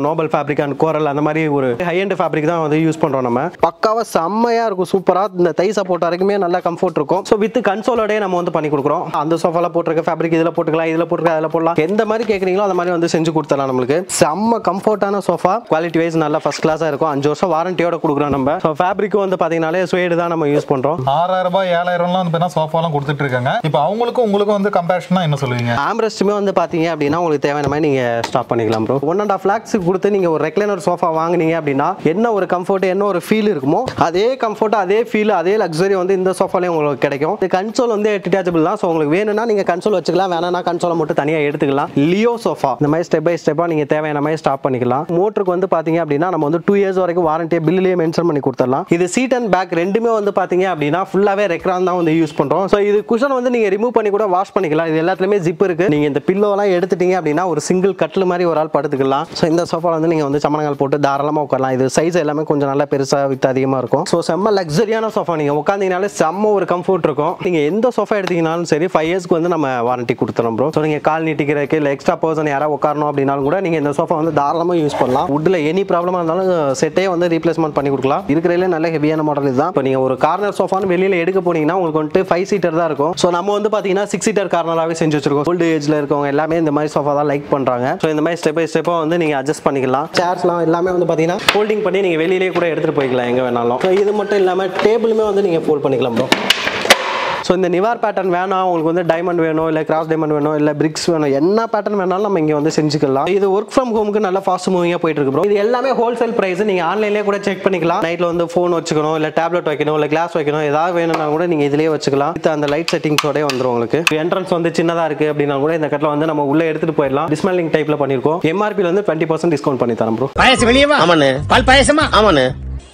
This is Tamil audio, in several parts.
நோபல் ஃபேப்ரிக் அண்ட் கோரல் அந்த மாதிரி ஒரு ஹை எண்ட் ஃபேப்ரிக் தான் வந்து யூஸ் பண்றோம் நம்ம பக்காவா செம்மையா இருக்கும் சூப்பரா இந்த தை சப்போர்ட் வரைக்குமே நல்ல கம்ஃபர்ட் இருக்கும் ஸோ வித் கன்சோலோடய நம்ம வந்து பண்ணி கொடுக்குறோம் அந்த சோஃபால போட்டிருக்க ஃபேப்ரிக் இதுல போட்டுக்கலாம் இதுல போட்டுருக்க அதில் போடலாம் எந்த மாதிரி கேட்குறீங்களோ அந்த மாதிரி வந்து செஞ்சு கொடுத்துடலாம் நம்மளுக்கு செம்ம கம்ஃபர்ட்டான சோஃபா குவாலிட்டி வைஸ் நல்லா ஃபர்ஸ்ட் கிளாஸா இருக்கும் அஞ்சு வருஷம் வாரண்டியோட கொடுக்குறோம் நம்ம ஸோ ஃபேப்ரிக்கும் வந்து பாத்தீங்கன்னாலே ஸ்வேடு தான் நம்ம யூஸ் பண்றோம் ஆறாயிரம் ரூபாய் ஏழாயிரம்லாம் வந்து பார்த்தீங்கன்னா சோஃபாலாம் கொடுத்துட்டு இருக்காங்க இப்போ அவங்களுக்கும் உங்களுக்கும் வந்து கம்பேரிஷனா என்ன சொல்லுவீங்க ஆம்ரெஸ்ட்டுமே வந்து பார்த்தீங்க அப்படின்னா உங்களுக்கு தேவையான மாதிரி நீங்கள் ஸ்டாப் பண்ணிக்கலாம் ப்ரோ ஒன் அண்ட் ஆஃப் லேக்ஸுக்கு கொடுத்து நீங்கள் ஒரு ரெக்லைனர் சோஃபா வாங்குனீங்க அப்படின்னா என்ன ஒரு கம்ஃபர்ட் என்ன ஒரு ஃபீல் இருக்குமோ அதே கம்ஃபர்ட் அதே ஃபீல் அதே லக்ஸரி வந்து இந்த சோஃபாலையும் உங்களுக்கு கிடைக்கும் இந்த கன்சோல் வந்து டிட்டாச்சபிள் தான் ஸோ உங்களுக்கு வேணும்னா நீங்கள் கன்சோல் வச்சுக்கலாம் வேணாம்னா கன்சோலை மட்டும் தனியாக எடுத்துக்கலாம் லியோ சோஃபா இந்த மாதிரி ஸ்டெப் பை ஸ்டெப்பாக நீங்கள் தேவையான மாதிரி ஸ்டாப் பண்ணிக்கலாம் மோட்டருக்கு வந்து பார்த்தீங்க அப்படின்னா நம்ம வந்து டூ இயர்ஸ் வரைக்கும் வாரண்டியை பில்லுலேயே மென்ஷன் பண்ணி கொடுத்துடலாம் இது சீட் அண்ட் பேக் ரெண்டுமே வந்து பார்த்தீங்க அப்படின்னா ஃபுல்லாகவே ரெக்ரான் தான் வந்து யூஸ் பண்ணுறோம் ஸோ இது குஷன் வந்து நீங்கள் ரிமூவ் பண்ணி கூட வாஷ் பண்ணிக்கலாம் இது எல்லாத்துலேயுமே ஜிப் இருக்கு நீங்கள் இந்த பில்லோலாம் எடுத்துட்டீங்க அப்படின்னா ஒரு சிங்கிள் கட்டில் மாதிரி ஒரு ஆள் படுத்துக்கலாம் ஸோ இந்த சோஃபா வந்து நீங்கள் வந்து சமணங்கள் போட்டு தாராளமாக உட்காரலாம் இது சைஸ் எல்லாமே கொஞ்சம் நல்லா பெருசாக வித்து அதிகமாக இருக்கும் ஸோ செம்ம லக்ஸரியான சோஃபா நீங்கள் உட்காந்தீங்கனாலே செம்ம ஒரு கம்ஃபர்ட் இருக்கும் நீங்கள் எந்த சோஃபா எடுத்தீங்கனாலும் சரி ஃபைவ் இயர்ஸ்க்கு வந்து நம்ம வாரண்டி கொடுத்துறோம் ப்ரோ ஸோ நீங்கள் கால் நீட்டிக்கிறதுக்கு இல்லை எக்ஸ்ட்ரா பர்சன் யாராவது உட்காரணும் அப்படின்னாலும் கூட நீங்கள் இந்த சோஃபா வந்து தாராளமாக யூஸ் பண்ணலாம் வுட்டில் எனி ப்ராப்ளமாக இருந்தாலும் செட்டே வந்து ரீப்ளேஸ்மெண்ட் பண்ணி கொடுக்கலாம் இருக்கிறதுல நல்ல ஹெவியான மாடல் இதுதான் இப்போ நீங்கள் ஒரு கார்னர் சோஃபான்னு வெளியில் எடுக்க போனீங்கன்னா உங்களுக்கு வந்துட்டு ஃபைவ் சீட்டர் தான் இருக்கும் ஸோ நம்ம வந்து பார்த்தீங்கன்னா சிக்ஸ் சீட்டர் கார்னராகவே செஞ்சு வச்சிருக்கோம் ஓல்டு ஏஜ்ல இருக்கவங்க எல்லாமே இந்த மாதிரி சோஃபா தான் லைக் பண்ணுறாங்க ஸோ இந்த மாதிரி ஸ்டெப் பை ஸ்டெப்பாக வந்து நீங்கள் அட்ஜஸ்ட் பண்ணிக்கலாம் சேர்ஸ்லாம் எல்லாமே வந்து பார்த்தீங்கன்னா ஃபோல்டிங் பண்ணி நீங்கள் வெளியிலேயே கூட எடுத்துகிட்டு போய்க்கலாம் எங்கே வேணாலும் ஸோ இது மட்டும் இல்லாமல் டேபிளுமே வந்து நீங்கள் ஃபோல்ட் பண்ணிக்கலாம் ப்ரோ ஸோ இந்த நிவார் பேட்டர்ன் வேணாம் உங்களுக்கு வந்து டைமண்ட் வேணும் இல்லை கிராஸ் டைமண்ட் வேணும் இல்லை பிரிக்ஸ் வேணும் என்ன பேட்டர்ன் வேணாலும் நம்ம இங்கே வந்து செஞ்சுக்கலாம் இது ஒர்க் ஃப்ரம் ஹோமுக்கு நல்லா ஃபாஸ்ட் மூவிங்காக போயிட்டு இருக்கு ப்ரோ இது எல்லாமே ஹோல்சேல் ப்ரைஸ் நீங்கள் ஆன்லைன்லேயே கூட செக் பண்ணிக்கலாம் நைட்டில் வந்து ஃபோன் வச்சுக்கணும் இல்லை டேப்லெட் வைக்கணும் இல்லை கிளாஸ் வைக்கணும் ஏதாவது வேணும்னா கூட நீங்கள் இதிலேயே வச்சுக்கலாம் இது அந்த லைட் செட்டிங்ஸோடய வந்துடும் உங்களுக்கு என்ட்ரன்ஸ் வந்து சின்னதாக இருக்குது அப்படின்னா கூட இந்த கட்டில் வந்து நம்ம உள்ளே எடுத்துகிட்டு போயிடலாம் டிஸ்மெலிங் டைப்பில் பண்ணியிருக்கோம் எம்ஆர்பியில் வந்து டுவெண்ட்டி பர்சன்ட் டிஸ்கவுண்ட் பண்ணி தரோம் ப்ரோ பாயசம் வெளியே வா ஆமாண்ணே பால் பாயசமா ஆமாண்ணே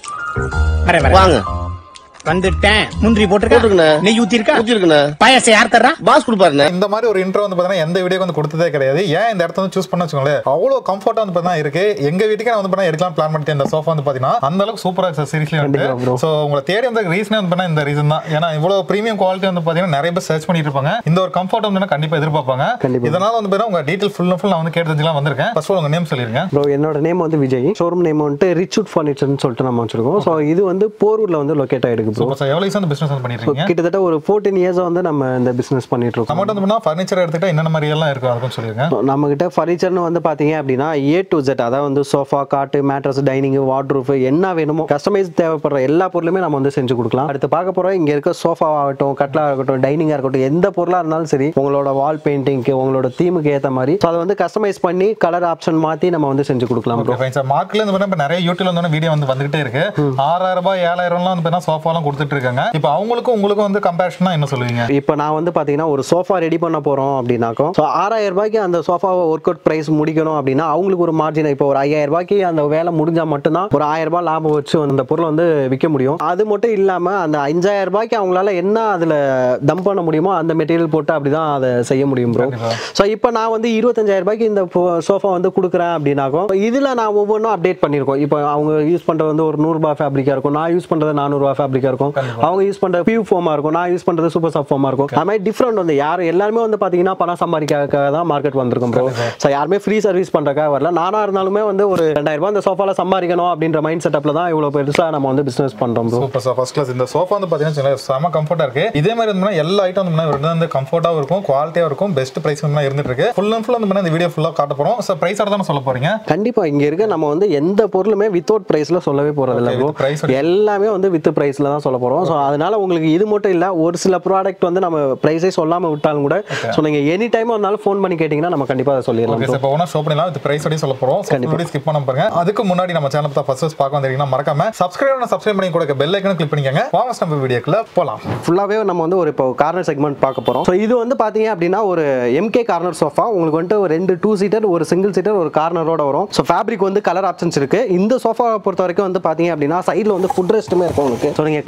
வரேன் வரேன் வாங்க வந்துட்டேன் முந்திரி போட்டிருக்கண்ணே. போட்டிருக்கா நெய் ஊத்தி இருக்கா ஊத்திருக்குண்ணே பாயசம் யார் தர்றா பாஸ் கொடுப்பாருண்ணே இந்த மாதிரி ஒரு இன்ட்ரோ வந்து பார்த்தீங்கன்னா எந்த வீடியோக்கு வந்து கொடுத்ததே கிடையாது ஏன் இந்த இடத்த வந்து சூஸ் பண்ண வச்சுக்கோங்களேன் அவ்வளோ கம்ஃபர்ட்டாக வந்து பார்த்தீங்கன்னா இருக்கு எங்க வீட்டுக்கே நான் வந்து பார்த்தீங்கன்னா எடுக்கலாம் பிளான் பண்ணிட்டு இந்த சோஃபா வந்து பார்த்தீங்கன்னா அந்த அளவுக்கு சூப்பராக இருக்கு சீரியஸ்லி கண்டிப்பா bro. வந்து ஸோ உங்களை தேடி வந்த ரீசனே வந்து பார்த்தீங்கன்னா இந்த ரீசன் தான் ஏன்னா இவ்வளோ ப்ரீமியம் குவாலிட்டி வந்து பார்த்தீங்கன்னா நிறைய பேர் சர்ச் பண்ணிட்டு இருப்பாங்க இந்த ஒரு கம்ஃபர்ட் வந்து கண்டிப்பாக எதிர்பார்ப்பாங்க கண்டிப்பா. இதனால வந்து பார்த்தீங்கன்னா உங்க டீட்டெயில் ஃபுல் அண்ட் ஃபுல் நான் வந்து கேட்டு தெரிஞ்சுக்கலாம் வந்திருக்கேன் ஃபர்ஸ்ட் உங்க நேம் சொல்லிருங்க ப்ரோ என்னோட நேம் வந்து விஜய் ஷோரூம் நேம் வந்துட்டு ரிச்சுட் ஃபர்னிச்சர்னு சொல்லிட்டு நம்ம வச்சிருக்கோம் ஸோ இது வந்து போரூர்ல வந்து லொக்கேட் ஆயிருக்கு ப்ரோ சூப்பர் சார் எவ்வளோ அந்த பிசினஸ் வந்து பண்ணிட்டு இருக்கீங்க கிட்டத்தட்ட ஒரு ஃபோர்டீன் இயர்ஸ் வந்து நம்ம இந்த பிசினஸ் பண்ணிட்டு இருக்கோம் நம்மகிட்ட வந்து பார்த்தீங்கன்னா ஃபர்னிச்சர் எடுத்துக்கிட்டா என்னென்ன மாதிரி எல்லாம் இருக்கும் அதுக்கும் சொல்லிருங்க நம்ம கிட்ட ஃபர்னிச்சர்னு வந்து பாத்தீங்க அப்படின்னா ஏ டு ஜெட் அதாவது வந்து சோஃபா காட்டு மேட்ரஸ் டைனிங் வார்ட்ரூஃப் என்ன வேணுமோ கஸ்டமைஸ் தேவைப்படுற எல்லா பொருளுமே நம்ம வந்து செஞ்சு கொடுக்கலாம் அடுத்து பார்க்க போறோம் இங்க இருக்க சோஃபா ஆகட்டும் கட்லா இருக்கட்டும் டைனிங்கா இருக்கட்டும் எந்த பொருளா இருந்தாலும் சரி உங்களோட வால் பெயிண்டிங்க்கு உங்களோட தீமுக்கு ஏத்த மாதிரி so அதை வந்து கஸ்டமைஸ் பண்ணி கலர் ஆப்ஷன் மாத்தி நம்ம வந்து செஞ்சு கொடுக்கலாம் bro. ஓகே ஃபைன் சார் மார்க்கெட்ல இருந்து பார்த்தா இப்ப நிறைய யூடியூப்ல வந்து வீடியோ வந்து வந்துகிட்டே இருக்கு ஆறாயிரம் ரூபாய் ஏழாயிரம்லாம் வந்து பார்த்தா சோஃபாலாம் கொடுத்துட்டு இருக்காங்க இப்போ அவங்களுக்கும் உங்களுக்கும் வந்து கம்பேரிஷனா என்ன சொல்லுவீங்க இப்போ நான் வந்து பார்த்தீங்கன்னா ஒரு சோஃபா ரெடி பண்ண போகிறோம் அப்படின்னாக்கும் ஸோ ஆறாயிரம் ரூபாய்க்கு அந்த சோஃபாவை ஒர்க் அவுட் ப்ரைஸ் முடிக்கணும் அப்படின்னா அவங்களுக்கு ஒரு மார்ஜின் இப்போ ஒரு ஐயாயிரம் ரூபாய்க்கு அந்த வேலை முடிஞ்சால் மட்டும்தான் ஒரு ஆயிரம் ரூபாய் லாபம் வச்சு அந்த பொருளை வந்து விற்க முடியும் அது மட்டும் இல்லாமல் அந்த அஞ்சாயிரம் ரூபாய்க்கு அவங்களால என்ன அதில் தம் பண்ண முடியுமோ அந்த மெட்டீரியல் போட்டு அப்படி தான் அதை செய்ய முடியும் ப்ரோ கண்டிப்பா. ஸோ இப்போ நான் வந்து இருபத்தஞ்சாயிரம் ரூபாய்க்கு இந்த சோஃபா வந்து கொடுக்குறேன் அப்படின்னாக்கும் இதில் நான் ஒவ்வொன்றும் அப்டேட் பண்ணியிருக்கோம் இப்போ அவங்க யூஸ் பண்ணுறது வந்து ஒரு நூறுரூபா ஃபேப்ரிக்காக இருக்கும் நான் யூஸ் பண்ணுறது நானூறுரூவா ஃபேப்ரிக்காக இருக்கும் அவங்க யூஸ் பண்ணுற பியூ ஃபோமாக இருக்கும் நான் யூஸ் பண்ணுறது சூப்பர் சாஃப்ட் ஃபோமாக இருக்கும் அது மாதிரி டிஃப்ரெண்ட் வந்து யார் எல்லாருமே வந்து பார்த்தீங்கன்னா பணம் சம்பாதிக்காக தான் மார்க்கெட் வந்திருக்கும் ப்ரோ ஸோ யாருமே ஃப்ரீ சர்வீஸ் பண்ணுறக்காக வரல நானாக இருந்தாலுமே வந்து ஒரு ரெண்டாயிரம் ரூபாய் இந்த சோஃபால சம்பாதிக்கணும் அப்படின்ற மைண்ட் செட்டப்பில் தான் இவ்வளோ பெருசாக நம்ம வந்து பிஸ்னஸ் பண்ணுறோம் bro super sir first class இந்த சோஃபா வந்து பார்த்தீங்கன்னா செம கம்ஃபர்ட்டா இருக்கு இதே மாதிரி வந்து எல்லா ஐட்டம் வந்து பார்த்தீங்கன்னா வந்து கம்ஃபர்ட்டாகவும் இருக்கும் குவாலிட்டியாக இருக்கும் பெஸ்ட் பிரைஸ் வந்து இருந்துட்டு இருக்கு ஃபுல் அண்ட் ஃபுல் வந்து பார்த்தீங்கன்னா இந்த வீடியோ ஃபுல்லாக காட்ட போறோம் சார் பிரைஸோட தானே சொல்ல போறீங்க கண்டிப்பா இங்க இருக்க நம்ம வந்து எந்த பொருளுமே வித்தவுட் பிரைஸ்ல சொல்லவே போறது இல்ல Okay, ப்ரோ with price ஓட- எல்லாமே வந்து வித் பிரைஸ்ல தான் சொல்ல போறோம் ஸோ அதனால உங்களுக்கு இது மட்டும் இல்ல ஒரு சில ப்ராடக்ட் வந்து நம்ம பிரைஸே சொல்லாம விட்டாலும் கூட ஸோ நீங்க எனி டைம் வந்தாலும் ஃபோன் பண்ணி கேட்டீங்கன்னா நம்ம கண்டிப்பா அதை சொல்லிடலாம் ஓகே bro. சார் இப்போ ஒன்றா ஷோ பண்ணிடலாம் இது பிரைஸ் சொல்ல போறோம் வீடியோ ஸ்கிப் பண்ண பாருங்க அதுக்கு முன்னாடி நம்ம சேனல் தான் ஃபர்ஸ்ட் பார்க்க வந்தீங்கன்னா மறக்காம சப்ஸ்கிரைப் சப்ஸ்கிரைப் பண்ணி கூட பெல் ஐக்கனை கிளிக் பண்ணிக்கங்க வாங்க நம்ம வீடியோக்குள்ள போலாம் ஃபுல்லாகவே நம்ம வந்து ஒரு இப்போ கார்னர் செக்மெண்ட் பார்க்க போகிறோம் ஸோ இது வந்து பார்த்தீங்க அப்படின்னா ஒரு எம்கே கார்னர் சோஃபா உங்களுக்கு வந்துட்டு ஒரு ரெண்டு டூ சீட்டர் ஒரு சிங்கிள் சீட்டர் ஒரு கார்னரோட வரும் ஸோ ஃபேப்ரிக் வந்து கலர் ஆப்ஷன்ஸ் இருக்கு இந்த சோஃபா பொறுத்த வரைக்கும் வந்து பார்த்தீங்க அப்படின்னா சைடில் வந்து ஃபுட் ரெஸ்ட்டுமே இருக்கும் உங்களுக்கு ஸோ நீங்கள்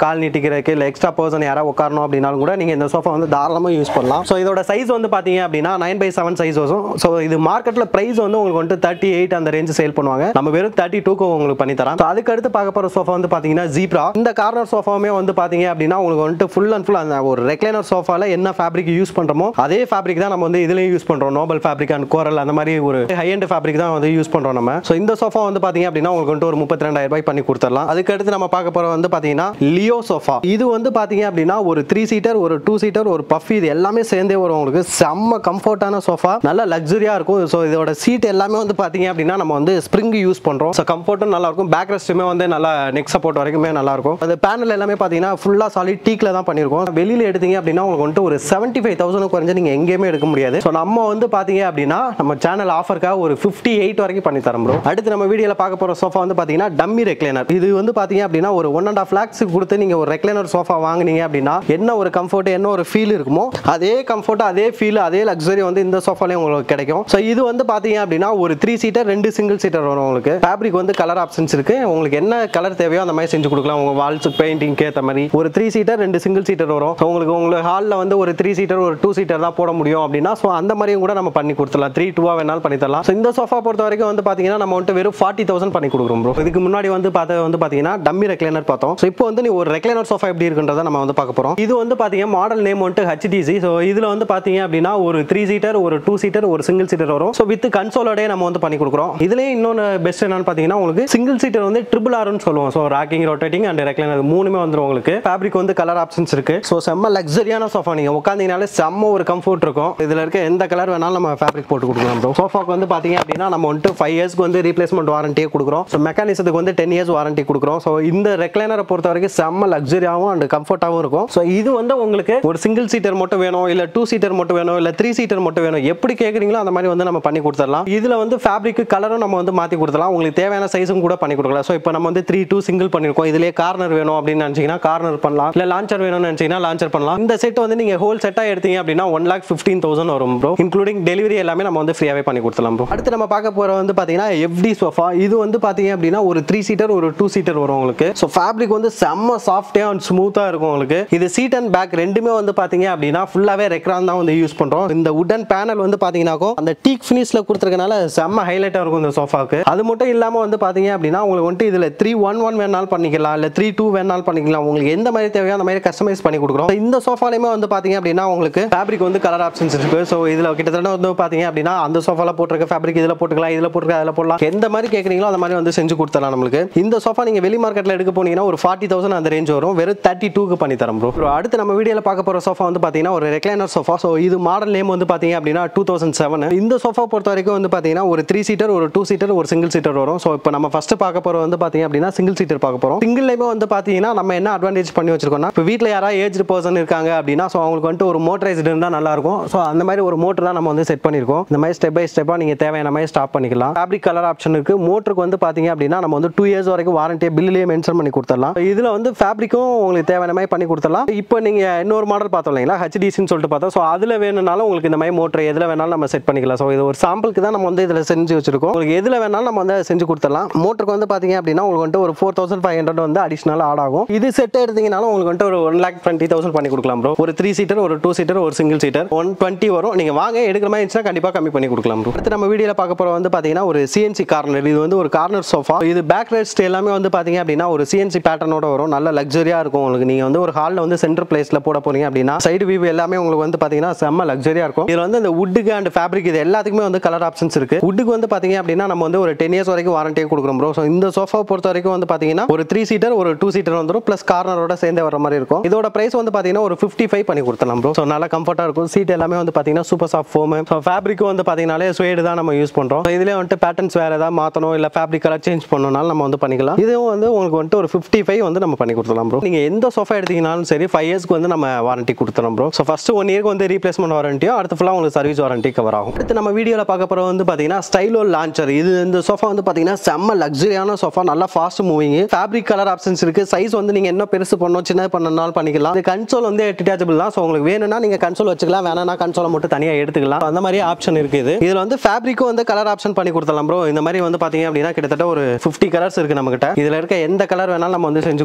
கால் நீட்டிக்கிறதுக்கு இல்லை எக்ஸ்ட்ரா பர்சன் யாராவது உட்காரணும் அப்படின்னாலும் கூட நீங்கள் இந்த சோஃபா வந்து தாராளமாக யூஸ் பண்ணலாம் ஸோ இதோட சைஸ் வந்து பார்த்தீங்க அப்படின்னா நைன் பை செவன் சைஸ் வரும் ஸோ இது மார்க்கெட்டில் ப்ரைஸ் வந்து உங்களுக்கு வந்துட்டு தேர்ட்டி எயிட் அந்த ரேஞ்ச் சேல் பண்ணுவாங்க நம்ம வெறும் தேர்ட்டி டூக்கு உங்களுக்கு பண்ணி தரோம் ஸோ அதுக்கு அடுத்து பார்க்க போகிற சோஃபா வந்து பார்த்தீங்கன்னா ஜீப்ரா இந்த கார்னர் சோஃபாவுமே வந்து பார்த்தீங்க அப்படின்னா உங்களுக்கு வந்துட்டு ஃபுல் அண்ட் ஃபுல் அந்த ஒரு ரெக்லைனர் சோஃபால என்ன ஃபேப்ரிக் யூஸ் பண்ணுறோமோ அதே ஃபேப்ரிக் தான் நம்ம வந்து இதுலேயும் யூஸ் பண்ணுறோம் நோபல் ஃபேப்ரிக் அண்ட் கோரல் அந்த மாதிரி ஒரு ஹை அண்ட் ஃபேப்ரிக் தான் வந்து யூஸ் பண்ணுறோம் நம்ம ஸோ இந்த சோஃபா வந்து பார்த்தீங்க அப்படின்னா உங்களுக்கு வந்துட்டு ஒரு முப்பத்தி ரெண்டாயிரம் ரூபாய் பண்ணி கொடுத்துடலாம் அதுக்கு அடுத்து நம்ம பார்க்க போகிற வந்து பார்த்தீங்கன்னா லியோ சோஃபா இது வந்து பார்த்தீங்க அப்படின்னா ஒரு த்ரீ சீட்டர் ஒரு டூ சீட்டர் ஒரு பஃப் இது எல்லாமே சேர்ந்தே வரும் உங்களுக்கு செம்ம கம்ஃபர்ட்டான சோஃபா நல்ல லக்ஸரியாக இருக்கும் ஸோ இதோட சீட் எல்லாமே வந்து பார்த்தீங்க அப்படின்னா நம்ம வந்து ஸ்ப்ரிங் யூஸ் பண்ணுறோம் ஸோ கம்ஃபர்ட்டும் நல்லா இருக்கும் பேக் ரெஸ்ட்டுமே வந்து நல்லா நெக் சப்போர்ட் வரைக்குமே நல்லா இருக்கும் அந்த பேனல் எல்லாமே பார்த்தீங்கன்னா ஃபுல்லாக சாலிட் டீக்கில் தான் பண்ணியிருக்கோம் வெளியில் எடுத்தீங்க அப்படின்னா உங்களுக்கு வந்துட்டு ஒரு செவன்ட்டி ஃபைவ் தௌசண்ட் குறைஞ்சு நீங்கள் எங்கேயுமே எடுக்க முடியாது ஸோ நம்ம வந்து பார்த்தீங்க அப்படின்னா நம்ம சேனல் ஆஃபருக்காக ஒரு ஃபிஃப்டி எயிட் வரைக்கும் பண்ணி தரோம் ப்ரோ அடுத்து நம்ம வீடியோவில் பார்க்க போகிற சோஃபா வந்து பார்த்தீங்கன்னா டம்மி ரெக்லைனர் இது வந்து பார்த்தீங்க அப்படின்னா ஒரு ஒன் அண்ட் ஆஃப் லேக்ஸ் கொடுத்து நீங்கள் ஒரு ரெக்லைனர் சோஃபா வாங்குனீங்க அப்படின்னா என்ன ஒரு கம்ஃபர்ட் என்ன ஒரு ஃபீல் இருக்குமோ அதே கம்ஃபர்ட் அதே ஃபீல் அதே லக்ஸரி வந்து இந்த சோஃபாலையும் உங்களுக்கு கிடைக்கும் ஸோ இது வந்து பார்த்தீங்க அப்படின்னா ஒரு த்ரீ சீட்டர் ரெண்டு சிங்கிள் சீட்டர் வரும் உங்களுக்கு ஃபேப்ரிக் வந்து கலர் ஆப்ஷன்ஸ் இருக்கு உங்களுக்கு என்ன கலர் தேவையோ அந்த மாதிரி செஞ்சு கொடுக்கலாம் உங்க வால்ஸ் பெயிண்டிங்க்கு ஏற்ற மாதிரி ஒரு த்ரீ சீட்டர் ரெண்டு சிங்கிள் சீட்டர் வரும் So உங்களுக்கு உங்களுக்கு ஹாலில் வந்து ஒரு த்ரீ சீட்டர் ஒரு டூ சீட்டர் தான் போட முடியும் அப்படின்னா ஸோ அந்த மாதிரியும் கூட நம்ம பண்ணி கொடுத்துடலாம் த்ரீ டூவா வேணாலும் பண்ணி தரலாம் ஸோ இந்த சோஃபா பொறுத்த வரைக்கும் வந்து பார்த்தீங்கன்னா நம்ம வந்துட்டு வெறும் ஃபார்ட்டி தௌசண்ட் பண்ணி கொடுக்குறோம் ப்ரோ இதுக்கு முன்னாடி வந்து பார்த்தது வந்து பார்த்தீங்கன்னா டம்மி ரெக்லைனர் பார்த்தோம் ஸோ இப்போ வந்து நீ ஒரு ரெக்லைனர் சோஃபா எப்படி இருக்குன்றதை நம்ம வந்து பார்க்க போகிறோம் இது வந்து பார்த்தீங்கன்னா மாடல் நேம் வந்துட்டு ஹெச்டிசி ஸோ இதில் வந்து பார்த்தீங்க அப்படின்னா ஒரு த்ரீ சீட்டர் ஒரு டூ சீட்டர் ஒரு சிங்கிள் சீட்டர் வரும் ஸோ வித் கன்சோலோடே நம்ம வந்து பண்ணி கொடுக்குறோம் இதுலேயே இன்னொன்று பெஸ்ட் என்னன்னு பார்த்தீங்கன்னா உங்களுக்கு சிங்கிள் சீட்டர் வந்து ட்ரிபிள் ஆர்னு சொல்லுவோம் so rocking rotating and recliner மூணுமே வந்துடும் உங்களுக்கு ஃபேப்ரிக் வந்து கலர் ஆப்ஷன்ஸ் இருக்கு ஸோ செம்ம லக்ஸரியான சோஃபா நீங்கள் உட்காந்தீங்கனாலே செம்ம ஒரு கம்ஃபர்ட் இருக்கும் இதில் இருக்க எந்த கலர் வேணாலும் நம்ம ஃபேப்ரிக் போட்டு கொடுக்கலாம் ப்ரோ சோஃபாக்கு வந்து பார்த்தீங்க அப்படின்னா நம்ம வந்துட்டு ஃபைவ் இயர்ஸ்க்கு வந்து ரீப்ளேஸ்மெண்ட் வாரண்டியே கொடுக்குறோம் ஸோ மெக்கானிசத்துக்கு வந்து டென் இயர்ஸ் வாரண்டி கொடுக்குறோம் ஸோ இந்த ரெக்லைனரை பொறுத்த வரைக்கும் செம்ம லக்ஸரியாகவும் அண்ட் கம்ஃபர்ட்டாகவும் இருக்கும் ஸோ இது வந்து உங்களுக்கு ஒரு சிங்கிள் சீட்டர் மட்டும் வேணும் இல்லை டூ சீட்டர் மட்டும் வேணும் இல்லை த்ரீ சீட்டர் மட்டும் வேணும் எப்படி கேட்குறீங்களோ அந்த மாதிரி வந்து நம்ம பண்ணி கொடுத்துடலாம் இதில் வந்து ஃபேப்ரிக் கலரும் நம்ம வந்து மாற்றி கொடுத்துடலாம் உங்களுக்கு தேவையான சைஸும் கூட பண்ணி கொடுக்கலாம் ஸோ இப்போ நம்ம வந்து த்ரீ டூ சிங்கிள் பண்ணியிருக்கோம் இதுலேயே கார்னர் வேணும் அப்படின்னு நினச்சிங்கன்னா கார்னர் பண்ணலாம் இல்லை லான்ச்சர் வேணும்னு நினச்சிங்கன்னா லான்ச்சர் பண்ணலாம் இந்த செட் வந்து நீங்கள் ஹோல் செட்டாக எடுத்தீங்க அப்படின்னா ஒன் லேக் ஃபிஃப்டீன் தௌசண்ட் வரும் ப்ரோ இன்க்ளூடிங் டெலிவரி எல்லாமே நம்ம வந்து ஃப்ரீயாகவே பண்ணி கொடுத்துலாம் ப்ரோ அடுத்து நம்ம பார்க்க போகிற வந்து பார்த்தீங்கன்னா எஃப்டி சோஃபா இது வந்து பார்த்தீங்க அப்படின்னா ஒரு த்ரீ சீட்டர் ஒரு டூ சீட்டர் வரும் உங்களுக்கு ஸோ ஃபேப்ரிக் வந்து செம்ம சாஃப்டே அண்ட் ஸ்மூத்தாக இருக்கும் உங்களுக்கு இது சீட் அண்ட் பேக் ரெண்டுமே வந்து பார்த்தீங்க அப்படின்னா ஃபுல்லாகவே ரெக்ரான் தான் வந்து யூஸ் பண்ணுறோம் இந்த உடன் பேனல் வந்து பார்த்தீங்கன்னாக்கோ அந்த டீக் ஃபினிஷில் கொடுத்துருக்கனால செம்ம ஹைலைட்டாக இருக்கும் இந்த சோஃபாவுக்கு அது மட்டும் இல்லாமல் வந்து பார்த்தீங்க அப்படின்னா உங்களுக்கு வந்துட்டு இதில் த்ரீ ஒன் ஒன் வேணாலும் பண்ணிக்கலாம் இல்லை த்ரீ டூ வேணாலும் பண்ணிக்கலாம் உங்களுக்கு எந்த மாதிரி தேவையோ அந்த மாதிரி கஸ்டமைஸ் பண்ணி கொடுக்குறோம் So, இந்த சோஃபாலையுமே வந்து பார்த்தீங்க அப்படின்னா உங்களுக்கு ஃபேப்ரிக் வந்து கலர் ஆப்ஷன்ஸ் இருக்கு ஸோ இதில் கிட்டத்தட்ட வந்து பார்த்தீங்க அப்படின்னா அந்த சோஃபால போட்டிருக்க ஃபேப்ரிக் இதில் போட்டுக்கலாம் இதில் போட்டுருக்க அதில் போடலாம் எந்த மாதிரி கேட்குறீங்களோ அந்த மாதிரி வந்து செஞ்சு கொடுத்துடலாம் நம்மளுக்கு இந்த சோஃபா நீங்கள் வெளி மார்க்கெட்டில் எடுக்க போனீங்கன்னா ஒரு ஃபார்ட்டி தௌசண்ட் அந்த ரேஞ்ச் வரும் வெறும் தேர்ட்டி டூக்கு பண்ணி தரோம் ப்ரோ அடுத்து நம்ம வீடியோவில் பார்க்க போகிற சோஃபா வந்து பார்த்தீங்கன்னா ஒரு ரெக்லைனர் சோஃபா ஸோ இது மாடல் நேம் வந்து பார்த்தீங்க அப்படின்னா டூ தௌசண்ட் செவன் இந்த சோஃபா பொறுத்த வரைக்கும் வந்து பார்த்தீங்கன்னா ஒரு த்ரீ சீட்டர் ஒரு டூ சீட்டர் ஒரு சிங்கிள் சீட்டர் வரும் ஸோ இப்போ நம்ம ஃபர்ஸ்ட் பார்க்க போகிற வந்து பார்த்தீங்க அப்படின்னா சிங்கிள் சீட்டர் பார்க்க போகிறோம் சிங்கிள்லேயுமே வந்து பார்த்தீங்கன்னா நம்ம என்ன அட்வான்டேஜ் பண்ணி வச்சிருக்கோம்னா இப்போ வீட்டில் யாராவது ஏஜ் பர்சன் இருக்காங்க அப்படின்னா ஸோ அவங்களுக்கு வந்துட்டு ஒரு மோட்டரைஸ்டு இருந்தால் நல்லா இருக்கும் ஸோ அந்த மாதிரி ஒரு மோட்டர் தான் நம்ம வந்து செட் பண்ணியிருக்கோம் இந்த மாதிரி ஸ்டெப் பை ஸ்டெப்பாக நீங்கள் தேவையான மாதிரி ஸ்டாப் பண்ணிக்கலாம் ஃபேப்ரிக் கலர் ஆப்ஷன் இருக்கு மோட்டருக்கு வந்து பார்த்தீங்க அப்படின்னா நம்ம வந்து டூ இயர்ஸ் வரைக்கும் வாரண்டியை பில்லிலே மென்ஷன் பண்ணி கொடுத்துடலாம் இதில் வந்து ஃபேப்ரிக்கும் உங்களுக்கு தேவையான மாதிரி பண்ணி கொடுத்துடலாம் இப்போ நீங்கள் இன்னொரு மாடல் பார்த்தோம் இல்லைங்களா ஹெச்டிசின்னு சொல்லிட்டு பார்த்தோம் ஸோ அதில் வேணும்னாலும் உங்களுக்கு இந்த மாதிரி மோட்டர் எதில் வேணாலும் நம்ம செட் பண்ணிக்கலாம் ஸோ இது ஒரு சாம்பிளுக்கு தான் நம்ம வந்து இதில் செஞ்சு வச்சிருக்கோம் உங்களுக்கு எதில் வேணாலும் நம்ம வந்து செஞ்சு கொடுத்துடலாம் மோட்டருக்கு வந்து பார்த்தீங்க அப்படின்னா உங்களுக்கு வந்துட்டு ஒரு ஃபோர் தௌசண்ட் ஃபைவ் ஹண்ட்ரட் வந்து அடிஷனல் ஆட் ஆகும் இது செட் எடுத்தீங்கனாலும் உங்களுக்கு வந்துட்டு ஒரு ஒன் லேக் டுவெண்ட்டி தௌசண்ட் பண்ணி கொடுக்கலாம் ப்ரோ ஒரு த்ரீ சீட்டர் ஒரு டூ சீட்டர் ஒரு சிங்கிள் சீட்டர் ஒன் டுவெண்ட்டி வரும் நீங்கள் வாங்க எடுக்கிற மாதிரி இருந்துச்சுன்னா கண்டிப்பாக கம்மி பண்ணி கொடுக்கலாம் ப்ரோ அடுத்து நம்ம வீடியோவில் பார்க்க போகிற வந்து பார்த்தீங்கன்னா ஒரு சிஎன்சி கார்னர் இது வந்து ஒரு கார்னர் சோஃபா இது பேக் ரெஸ்ட் எல்லாமே வந்து பார்த்தீங்க அப்படின்னா ஒரு சிஎன்சி பேட்டர்னோட வரும் நல்ல லக்ஸரியாக இருக்கும் உங்களுக்கு நீங்கள் வந்து ஒரு ஹாலில் வந்து சென்டர் பிளேஸில் போட போறீங்க அப்படின்னா சைடு வியூ எல்லாமே உங்களுக்கு வந்து பார்த்தீங்கன்னா செம்ம லக்ஸரியாக இருக்கும் இதில் வந்து இந்த வுட்டுக்கு அண்ட் ஃபேப்ரிக் இது எல்லாத்துக்குமே வந்து கலர் ஆப்ஷன்ஸ் இருக்கு வுட்டுக்கு வந்து பார்த்தீங்க அப்படின்னா நம்ம வந்து ஒரு டென் இயர்ஸ் வரைக்கும் வாரண்டியே கொடுக்குறோம் ப்ரோ ஸோ இந்த சோஃபா பொறுத்த வரைக்கும் வந்து பார்த்தீங்கன்னா ஒரு த்ரீ சீட்டர் ஒரு டூ சீட்டர் வந்துடும் ப்ளஸ் கார்னரோட சேர்ந்து வர மாதிரி இருக்கும் இதோட பிரைஸ் வந்து பார்த்தீங்கன்னா ஒரு ஃபிஃப்டி ஃபைவ் பண்ணி கொடுத்தலாம் ப்ரோ ஸோ நல்லா கம்ஃபர்ட்டாக இருக்கும் சீட் எல்லாமே வந்து பார்த்தீங்கன்னா சூப்பர் சாஃப்ட் ஃபோம் ஸோ ஃபேப்ரிக்கும் வந்து பார்த்தீங்கன்னாலே ஸ்வேடு தான் நம்ம யூஸ் பண்ணுறோம் இதுலேயே வந்துட்டு பேட்டர்ன்ஸ் வேறு ஏதாவது மாற்றணும் இல்லை ஃபேப்ரிக் கலர் சேஞ்ச் பண்ணணும்னாலும் நம்ம வந்து பண்ணிக்கலாம் இதுவும் வந்து உங்களுக்கு வந்துட்டு ஒரு ஃபிஃப்டி ஃபைவ் வந்து நம்ம பண்ணி கொடுத்துலாம் ப்ரோ நீங்கள் எந்த சோஃபா எடுத்தீங்கனாலும் சரி ஃபைவ் இயர்ஸ்க்கு வந்து நம்ம வாரண்டி கொடுத்துறோம் ப்ரோ ஸோ ஃபஸ்ட்டு ஒன் இயர்க்கு வந்து ரீப்ளேஸ்மெண்ட் வாரண்டியும் அடுத்து ஃபுல்லாக உங்களுக்கு சர்வீஸ் வாரண்டி கவர் ஆகும் அடுத்து நம்ம வீடியோவில் பார்க்க போகிற வந்து பார்த்தீங்கன்னா ஸ்டைலோ லான்ச்சர் இது இந்த சோஃபா வந்து பார்த்தீங்கன்னா செம்ம லக்ஸரியான சோஃபா நல்லா fast moving fabric colour options இருக்குது சைஸ் வந்து நீங்கள் என்ன பெருசு பண்ணணும் சின்ன பண்ணனாலும் பண்ணிக்கலாம் இது கன்சோல் வந்து டிட்டாச்சபிள் தான் ஸோ உங்களுக்கு வேணும்னா நீங்கள் கன்சோல் வச்சுக்கலாம் வேணாம்னா கன்சோலை மட்டும் தனியாக எடுத்துக்கலாம் அந்த மாதிரி ஆப்ஷன் இருக்குது இதில் வந்து ஃபேப்ரிக்கும் வந்து கலர் ஆப்ஷன் பண்ணி கொடுத்தலாம் ப்ரோ இந்த மாதிரி வந்து பார்த்தீங்க அப்படின்னா கிட்டத்தட்ட ஒரு ஃபிஃப்டி கலர்ஸ் இருக்குது நம்மகிட்ட இதில் இருக்க எந்த கலர் வேணாலும் நம்ம வந்து செஞ்சு கொடுத்தலாம்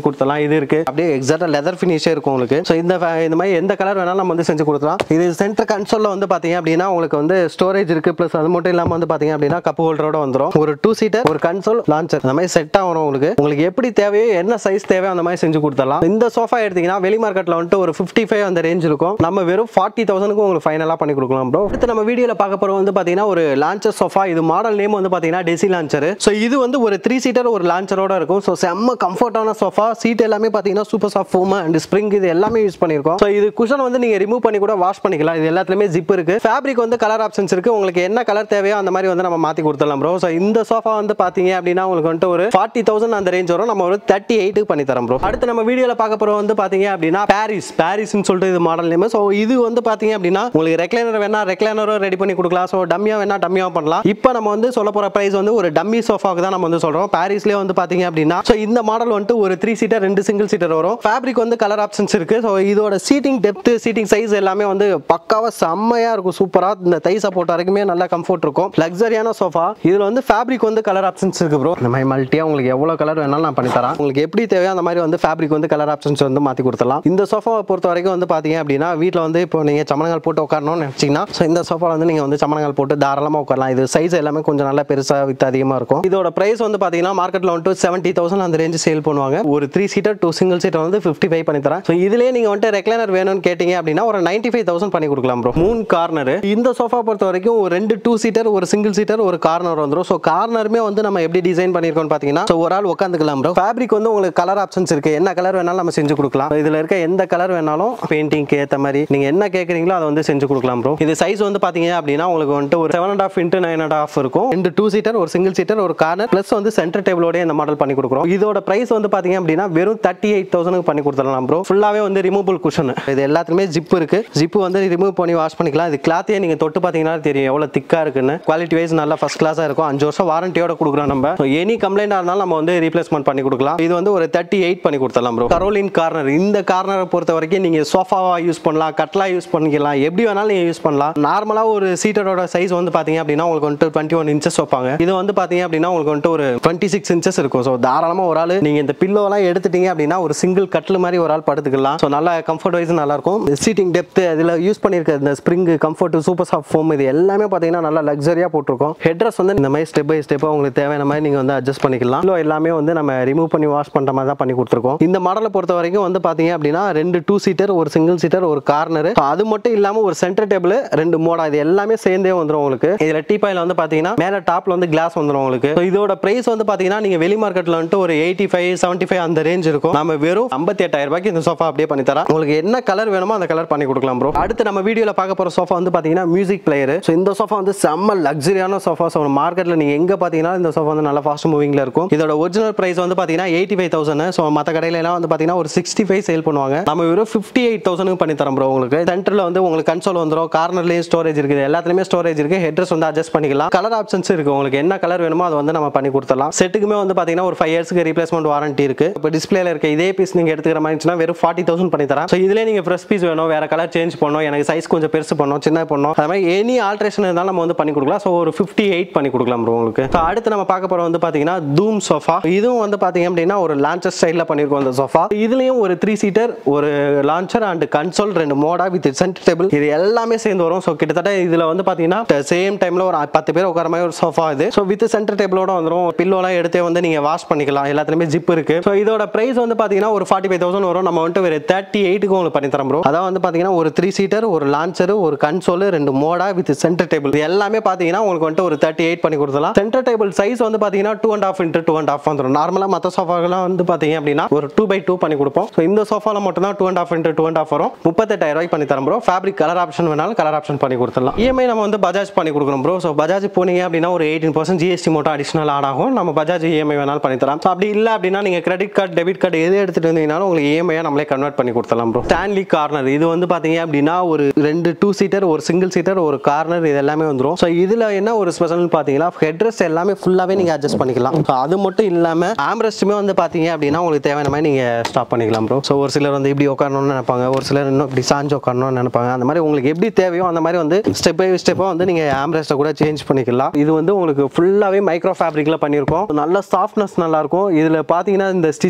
இது இருக்கு அப்படியே எக்ஸாக்டா லெதர் ஃபினிஷே இருக்கும் உங்களுக்கு ஸோ இந்த fa- இந்த மாதிரி எந்த கலர் வேணாலும் நம்ம வந்து செஞ்சு கொடுக்கலாம் இது சென்டர் கன்சோல்ல வந்து பாத்தீங்க அப்படின்னா உங்களுக்கு வந்து ஸ்டோரேஜ் இருக்கு ப்ளஸ் அது மட்டும் இல்லாம வந்து பாத்தீங்க அப்படின்னா கப் ஹோல்டரோட வந்துரும் ஒரு டூ சீட்டர் ஒரு கன்சோல் லான்ச்சர் அந்த மாதிரி செட் ஆகும் உங்களுக்கு உங்களுக்கு எப்படி தேவையோ என்ன சைஸ் தேவையோ அந்த மாதிரி செஞ்சு கொடுத்துடலாம் இந்த சோஃபா எடுத்தீங்கன்னா வெளி மார்க்கெட்ல வந்துட்டு ஒரு ஃபிஃப்டி ஃபைவ் அந்த ரேஞ்ச் இருக்கும் நம்ம வெறும் ஃபார்ட்டி தௌசண்ட்க்கு உங்களுக்கு ஃபைனலாக பண்ணி கொடுக்கலாம் ப்ரோ அடுத்து நம்ம வீடியோல பார்க்க போறோம் வந்து பாத்தீங்கன்னா ஒரு லான்ச்சர் சோஃபா இது மாடல் நேம் வந்து பாத்தீங்கன்னா டெசி லான்ச்சர் ஸோ இது வந்து ஒரு த்ரீ சீட்டர் ஒரு லான்ச்சரோட இருக்கும் ஸோ செம்ம கம்ஃபர்டான சோஃபா சீட் எல்லாமே பாத்தீங்கன்னா super soft foam and spring இது எல்லாமே யூஸ் பண்ணிருக்கோம் ஸோ இது குஷன் வந்து நீங்க ரிமூவ் பண்ணி கூட வாஷ் பண்ணிக்கலாம் இது எல்லாத்துலயுமே ஜிப் இருக்கு ஃபேப்ரிக் வந்து கலர் ஆப்ஷன்ஸ் இருக்கு உங்களுக்கு என்ன கலர் தேவையோ அந்த மாதிரி வந்து நம்ம மாத்தி கொடுத்துடலாம் ப்ரோ ஸோ இந்த சோஃபா வந்து பாத்தீங்க அப்படின்னா உங்களுக்கு வந்துட்டு ஒரு ஃபார்ட்டி தௌசண்ட் அந்த ரேஞ்ச் வரும் நம்ம ஒரு தேர்ட்டி எயிட்டுக்கு பண்ணி தரோம் ப்ரோ அடுத்து நம்ம வீடியோல பார்க்க போறோம் வந்து பாத்தீங்க அப்படின்னா பாரிஸ் பாரிஸ்னு சொல்லிட்டு இது மாடல் நேம் ஸோ இது வந்து பாத்தீங்க அப்படின்னா உங்களுக்கு ரெக்லைனர் வேணா ரெக்லைனரும் ரெடி பண்ணி கொடுக்கலாம் ஸோ டம்மியா வேணா டம்மியா பண்ணலாம் இப்போ நம்ம வந்து சொல்ல போற பிரைஸ் வந்து ஒரு டம்மி சோஃபாக்கு தான் நம்ம வந்து சொல்றோம் பாரிஸ்லேயே வந்து பாத்தீங்க அப்படின்னா ஸோ இந்த மாடல் வந்துட்டு ஒரு த்ரீ சீட்டர் ரெண்டு சிங்கிள் சீட்டர் வரும் ஃபேப்ரிக் வந்து கலர் ஆப்ஷன்ஸ் இருக்கு ஸோ இதோட சீட்டிங் டெப்த் சீட்டிங் சைஸ் எல்லாமே வந்து பக்காவா செம்மையா இருக்கும் சூப்பரா இந்த தை சப்போர்ட் வரைக்குமே நல்ல கம்ஃபர்ட் இருக்கும் லக்ஸரியான சோஃபா இதுல வந்து ஃபேப்ரிக் வந்து கலர் ஆப்ஷன்ஸ் இருக்கு ப்ரோ இந்த மாதிரி மல்டியா உங்களுக்கு எவ்வளவு கலர் வேணாலும் நான் பண்ணி தரேன் உங்களுக்கு எப்படி தேவையோ அந்த மாதிரி வந்து ஃபேப்ரிக் வந்து கலர் ஆப்ஷன்ஸ் வந்து மாத்தி கொடுத்துடலாம் இந்த சோஃபாவை பொறுத்த வரைக்கும் வந்து பாத்தீங்க அப்படின்னா வீட்டில் வந்து இப்போ நீங்க சமணங்கால் போட்டு உட்காரணும்னு நினைச்சீங்கன்னா ஸோ இந்த சோஃபா வந்து நீங்க வந்து சமணங்கால் போட்டு தாராளமா உட்காரலாம் இது சைஸ் எல்லாமே கொஞ்சம் நல்லா பெருசா வித்து அதிகமா இருக்கும் இதோட பிரைஸ் வந்து பாத்தீங்கன்னா மார்க்கெட்ல வந்துட்டு செவன்ட்டி தௌசண்ட் அந்த ரேஞ்ச் சேல் பண்ணுவாங்க ஒரு three seater two single seater வந்து ஃபிஃப்டி ஃபைவ் பண்ணி தரேன் ஸோ இதுலேயே நீங்க வந்துட்டு ரெக்லைனர் வேணும்னு கேட்டீங்க அப்படின்னா ஒரு நைன்டி ஃபைவ் தௌசண்ட் பண்ணி கொடுக்கலாம் ப்ரோ மூணு கார்னர் இந்த சோஃபா பொறுத்த வரைக்கும் ஒரு ரெண்டு டூ சீட்டர் ஒரு சிங்கிள் சீட்டர் ஒரு கார்னர் வந்துடும் ஸோ கார்னருமே வந்து நம்ம எப்படி டிசைன் பண்ணியிருக்கோம்னு பார்த்தீங்கன்னா ஸோ ஒரு ஆள் உட்காந்துக்கலாம் ப்ரோ ஃபேப்ரிக் வந்து உங்களுக்கு கலர் ஆப்ஷன்ஸ் இருக்கு என்ன கலர் வேணாலும் நம்ம செஞ்சு கொடுக்கலாம் இதுல இருக்க எந்த கலர் வேணாலும் பெயிண்டிங்க்கு ஏற்ற மாதிரி நீங்க என்ன கேட்குறீங்களோ அதை வந்து செஞ்சு கொடுக்கலாம் ப்ரோ இது சைஸ் வந்து பாத்தீங்க அப்படின்னா உங்களுக்கு வந்துட்டு ஒரு seven and half into nine and half இருக்கும் ரெண்டு டூ சீட்டர் ஒரு சிங்கிள் சீட்டர் ஒரு கார்னர் ப்ளஸ் வந்து சென்டர் டேபிளோட இந்த மாடல் பண்ணி கொடுக்குறோம் இதோட பிரைஸ் வந்து பாத்தீங்க அப்படின்னா வெறும் தேர்ட்டி எயிட் தௌசண்ட்க்கு பண்ணி கொடுத்துடலாம் ப்ரோ ஃபுல்லாவே வந்து ரிமூவபிள் குஷன் இது எல்லாத்துலயுமே ஜிப் இருக்கு ஜிப் வந்து ரிமூவ் பண்ணி வாஷ் பண்ணிக்கலாம் இது கிளாத்தையே நீங்க தொட்டு பாத்தீங்கன்னா தெரியும் எவ்வளவு திக்கா இருக்குன்னு குவாலிட்டி வைஸ் நல்லா ஃபர்ஸ்ட் கிளாஸா இருக்கும் அஞ்சு வருஷம் வாரண்டியோட கொடுக்குறோம் நம்ம எனி கம்ப்ளைண்டா இருந்தாலும் நம்ம வந்து ரீப்ளேஸ்மெண்ட் பண்ணி கொடுக்கலாம் இது வந்து ஒரு தேர்ட்டி எயிட் பண்ணி கொடுத்துடலாம் ப்ரோ கரோலின் கார்னர் இந்த கார்னரை பொறுத்த வரைக்கும் நீங்க சோஃபாவா யூஸ் பண்ணலாம் கட்லா யூஸ் பண்ணிக்கலாம் எப்படி வேணாலும் நீங்க யூஸ் பண்ணலாம் நார்மலா ஒரு சீட்டரோட சைஸ் வந்து பாத்தீங்க அப்படின்னா உங்களுக்கு வந்துட்டு டுவெண்ட்டி ஒன் இன்ச்சஸ் வைப்பாங்க இது வந்து பாத்தீங்க அப்படின்னா உங்களுக்கு வந்துட்டு ஒரு டுவெண்ட்டி சிக்ஸ் இன்ச்சஸ் இருக்கும் ஸோ தாராளமா ஒரு ஆள் நீங்க இந்த பில்லோலாம் எடுத்துட்டீங்க அப்படின்னா ஒரு சிங்கிள் கட்டில் மாதிரி ஒரு ஆள் படுத்துக்கலாம் ஸோ நல்லா கம்ஃபர்ட் வைஸ் நல்லா இருக்கும் சீட்டிங் டெப்த் இதில் யூஸ் பண்ணியிருக்க இந்த spring comfort super soft foam இது எல்லாமே பார்த்தீங்கன்னா நல்லா லக்ஸரியாக போட்டிருக்கோம் ஹெட்ரஸ் வந்து இந்த மாதிரி ஸ்டெப் பை ஸ்டெப்பாக உங்களுக்கு தேவையான மாதிரி நீங்கள் வந்து அட்ஜஸ்ட் பண்ணிக்கலாம் இல்லை எல்லாமே வந்து நம்ம ரிமூவ் பண்ணி வாஷ் பண்ணுற மாதிரி தான் பண்ணி கொடுத்துருக்கோம் இந்த மாடலை பொறுத்த வரைக்கும் வந்து பார்த்தீங்க அப்படின்னா ரெண்டு டூ சீட்டர் ஒரு சிங்கிள் சீட்டர் ஒரு கார்னர் அது மட்டும் இல்லாமல் ஒரு சென்டர் டேபிள் ரெண்டு மோடா இது எல்லாமே சேர்ந்தே வந்துடும் உங்களுக்கு இதில் டீபாயில் வந்து பார்த்தீங்கன்னா மேலே டாப்ல வந்து கிளாஸ் வந்துடும் உங்களுக்கு So இதோட பிரைஸ் வந்து பார்த்தீங்கன்னா நீங்கள் வெளி மார்க்கெட்டில் வந்துட்டு ஒரு எயிட்டி ஃபைவ் செவன்ட்டி ஃபைவ் அந்த ரேஞ்ச் இருக்கும் நம்ம வெறும் ஐம்பத்தி எட்டாயிரம் ரூபாய்க்கு இந்த சோஃபா அப்படியே பண்ணி தரேன் உங்களுக்கு என்ன கலர் வேணுமோ அந்த கலர் பண்ணி கொடுக்கலாம் ப்ரோ அடுத்து நம்ம வீடியோல பார்க்க போற சோஃபா வந்து பாத்தீங்கன்னா மியூசிக் பிளேயர் ஸோ இந்த சோஃபா வந்து செம்ம லக்ஸரியான சோஃபா ஸோ மார்க்கெட்ல நீங்க எங்க பாத்தீங்கன்னா இந்த சோஃபா வந்து நல்லா ஃபாஸ்ட் மூவிங்ல இருக்கும் இதோட ஒரிஜினல் பிரைஸ் வந்து பாத்தீங்கன்னா எயிட்டி ஃபைவ் தௌசண்ட் ஸோ மற்ற கடையில எல்லாம் வந்து பாத்தீங்கன்னா ஒரு சிக்ஸ்டி ஃபைவ் சேல் பண்ணுவாங்க நம்ம வெறும் ஃபிஃப்டி எயிட் தௌசண்ட் பண்ணி தரோம் ப்ரோ உங்களுக்கு சென்டர்ல வந்து உங்களுக்கு கன்சோல் வந்துடும் கார்னர்லயும் ஸ்டோரேஜ் இருக்குது எல்லாத்துலயுமே ஸ்டோரேஜ் இருக்கு ஹெட்ரஸ் வந்து அட்ஜஸ்ட் பண்ணிக்கலாம் கலர் ஆப்ஷன்ஸ் இருக்கு உங்களுக்கு என்ன கலர் வேணுமோ அதை வந்து நம்ம பண்ணி கொடுத்துடலாம் செட்டுக்குமே வந்து பாத்தீங்கன்னா ஒரு ஃபைவ் இயர்ஸ்க்கு ரீப்ளேஸ்மெண்ட் வாரண்டி இருக்கு இப்போ டிஸ்பிளேல இருக்க இதே பீஸ் நீங்க எடுத்துக்கிற மாதிரி இருந்துச்சுன்னா வெறும் ஃபார்ட்டி தௌசண்ட் பண்ணி தரேன் ஸோ இதுல நீங்க ஃப்ரெஷ் பீஸ் வேணும் வேற கலர் சேஞ்ச் பண்ணணும் எனக்கு சைஸ் கொஞ்சம் பெருசு பண்ணணும் சின்ன பண்ணணும் அது மாதிரி எனி ஆல்ட்ரேஷன் இருந்தாலும் நம்ம வந்து பண்ணி கொடுக்கலாம் ஸோ ஒரு ஃபிஃப்டி எயிட் பண்ணி கொடுக்கலாம் bro உங்களுக்கு ஸோ அடுத்து நம்ம பார்க்க போறோம் வந்து பாத்தீங்கன்னா தூம் சோஃபா இதுவும் வந்து பாத்தீங்க அப்படின்னா ஒரு லான்ச்சர் ஸ்டைலில் பண்ணியிருக்கோம் இந்த சோஃபா இதுலயும் ஒரு த்ரீ சீட்டர் ஒரு லான்ச்சர் அண்ட் கன்சோல் ரெண்டு மோடா வித் சென்டர் டேபிள் இது எல்லாமே சேர்ந்து வரும் ஸோ கிட்டத்தட்ட இதுல வந்து பாத்தீங்கன்னா சேம் டைம்ல ஒரு பத்து பேர் உட்கார மாதிரி ஒரு சோஃபா இது ஸோ வித் சென்டர் டேபிளோட வந்துடும் பில்லோலாம் எடுத்தே வந்து நீங்க வாஷ் பண்ணிக்கலாம் எல்லாத்துலயுமே ஜிப் இருக்கு ஸோ இதோட பிரைஸ் வந்து பாத்தீங்கன்னா ஒரு ஃபார்ட்டி ஃபைவ் தௌசண்ட் வரும் நம்ம வந்துட்டு ஒரு தேர்ட்டி எயிட்டுக்கு உங்களுக்கு பண்ணி தரோம் ப்ரோ அதான் வந்து பாத்தீங்கன்னா ஒரு த்ரீ சீட்டர் ஒரு லான்ச்சர் ஒரு கன்சோல் ரெண்டு மோடா வித் சென்டர் டேபிள் இது எல்லாமே பாத்தீங்கன்னா உங்களுக்கு வந்துட்டு ஒரு தேர்ட்டி எயிட் பண்ணி கொடுத்துலாம் சென்டர் டேபிள் சைஸ் வந்து பாத்தீங்கன்னா two and half into two and half வந்துடும் நார்மலா மற்ற சோஃபாக்கெல்லாம் வந்து பாத்தீங்க அப்படின்னா ஒரு டூ பை டூ பண்ணி கொடுப்போம் ஸோ இந்த சோஃபால மட்டும் தான் two and half into two and half வரும் முப்பத்தெட்டாயிரம் ரூபாய்க்கு பண்ணி தரோம் ப்ரோ ஃபேப்ரிக் கலர் ஆப்ஷன் வேணாலும் கலர் ஆப்ஷன் பண்ணி கொடுத்துடலாம் இஎம்ஐ நம்ம வந்து பஜாஜ் பண்ணி கொடுக்குறோம் ப்ரோ ஸோ பஜாஜ் போனீங்க அப்படின்னா ஒரு எயிட்டீன் பர்சன்ட் ஜிஎஸ்டி மட்டும் அடிஷனல் ஆட் ஆகும் நம்ம பஜாஜ் இஎம்ஐ வேணாலும் பண்ணி தரலாம் ஸோ அப்படி இல்லை அப்படின்னா நீங்க கிரெடிட் கார்டு டெபிட் கார்டு எது எடுத்துட்டு வந்தீங்கனாலும் உங்களுக்கு இஎம்ஐ நம்மளே கன்வெர்ட் பண்ணி கொடுத்துடலாம் ப்ரோ ஸ்டான்லி கார்னர் இது வந்து பாத்தீங்க அப்படின்னா ஒரு ரெண்டு டூ சீட்டர் ஒரு சிங்கிள் சீட்டர் ஒரு கார்னர் இது எல்லாமே வந்துடும் ஸோ இதுல என்ன ஒரு ஸ்பெஷல் பார்த்தீங்கன்னா ஹெட்ரஸ் எல்லாமே ஃபுல்லாவே நீங்க அட்ஜஸ்ட் பண்ணிக்கலாம் ஸோ அது மட்டும் இல்லாம ஆம்ரெஸ்ட்டுமே வந்து பாத்தீங்க அப்படின்னா உங்களுக்கு தேவையான மாதிரி நீங்க ஸ்டாப் பண்ணிக்கலாம் ப்ரோ ஸோ ஒரு சிலர் வந்து இப்படி உட்காரணும்னு நினைப்பாங்க ஒரு சிலர் இன்னும் இப்படி சாஞ்சு உட்காரணும்னு நினைப்பாங்க அந்த மாதிரி உங்களுக்கு எப்படி தேவையோ அந்த மாதிரி வந்து ஸ்டெப் பை ஸ்டெப்பாக வந்து நீங்க ஆம்ரெஸ்ட்டை கூட சேஞ்ச் பண்ணிக்கலாம் இது வந்து உங்களுக்கு ஃபுல்லாவே மைக்ரோ ஃபேப்ரிக்ல பண்ணியிருக்கோம் நல்ல சாஃப்ட்னஸ் நல்லா இருக்கும் இதுல பாத்தீங்கன்னா இந்த ஸ்டிச்சஸ் இது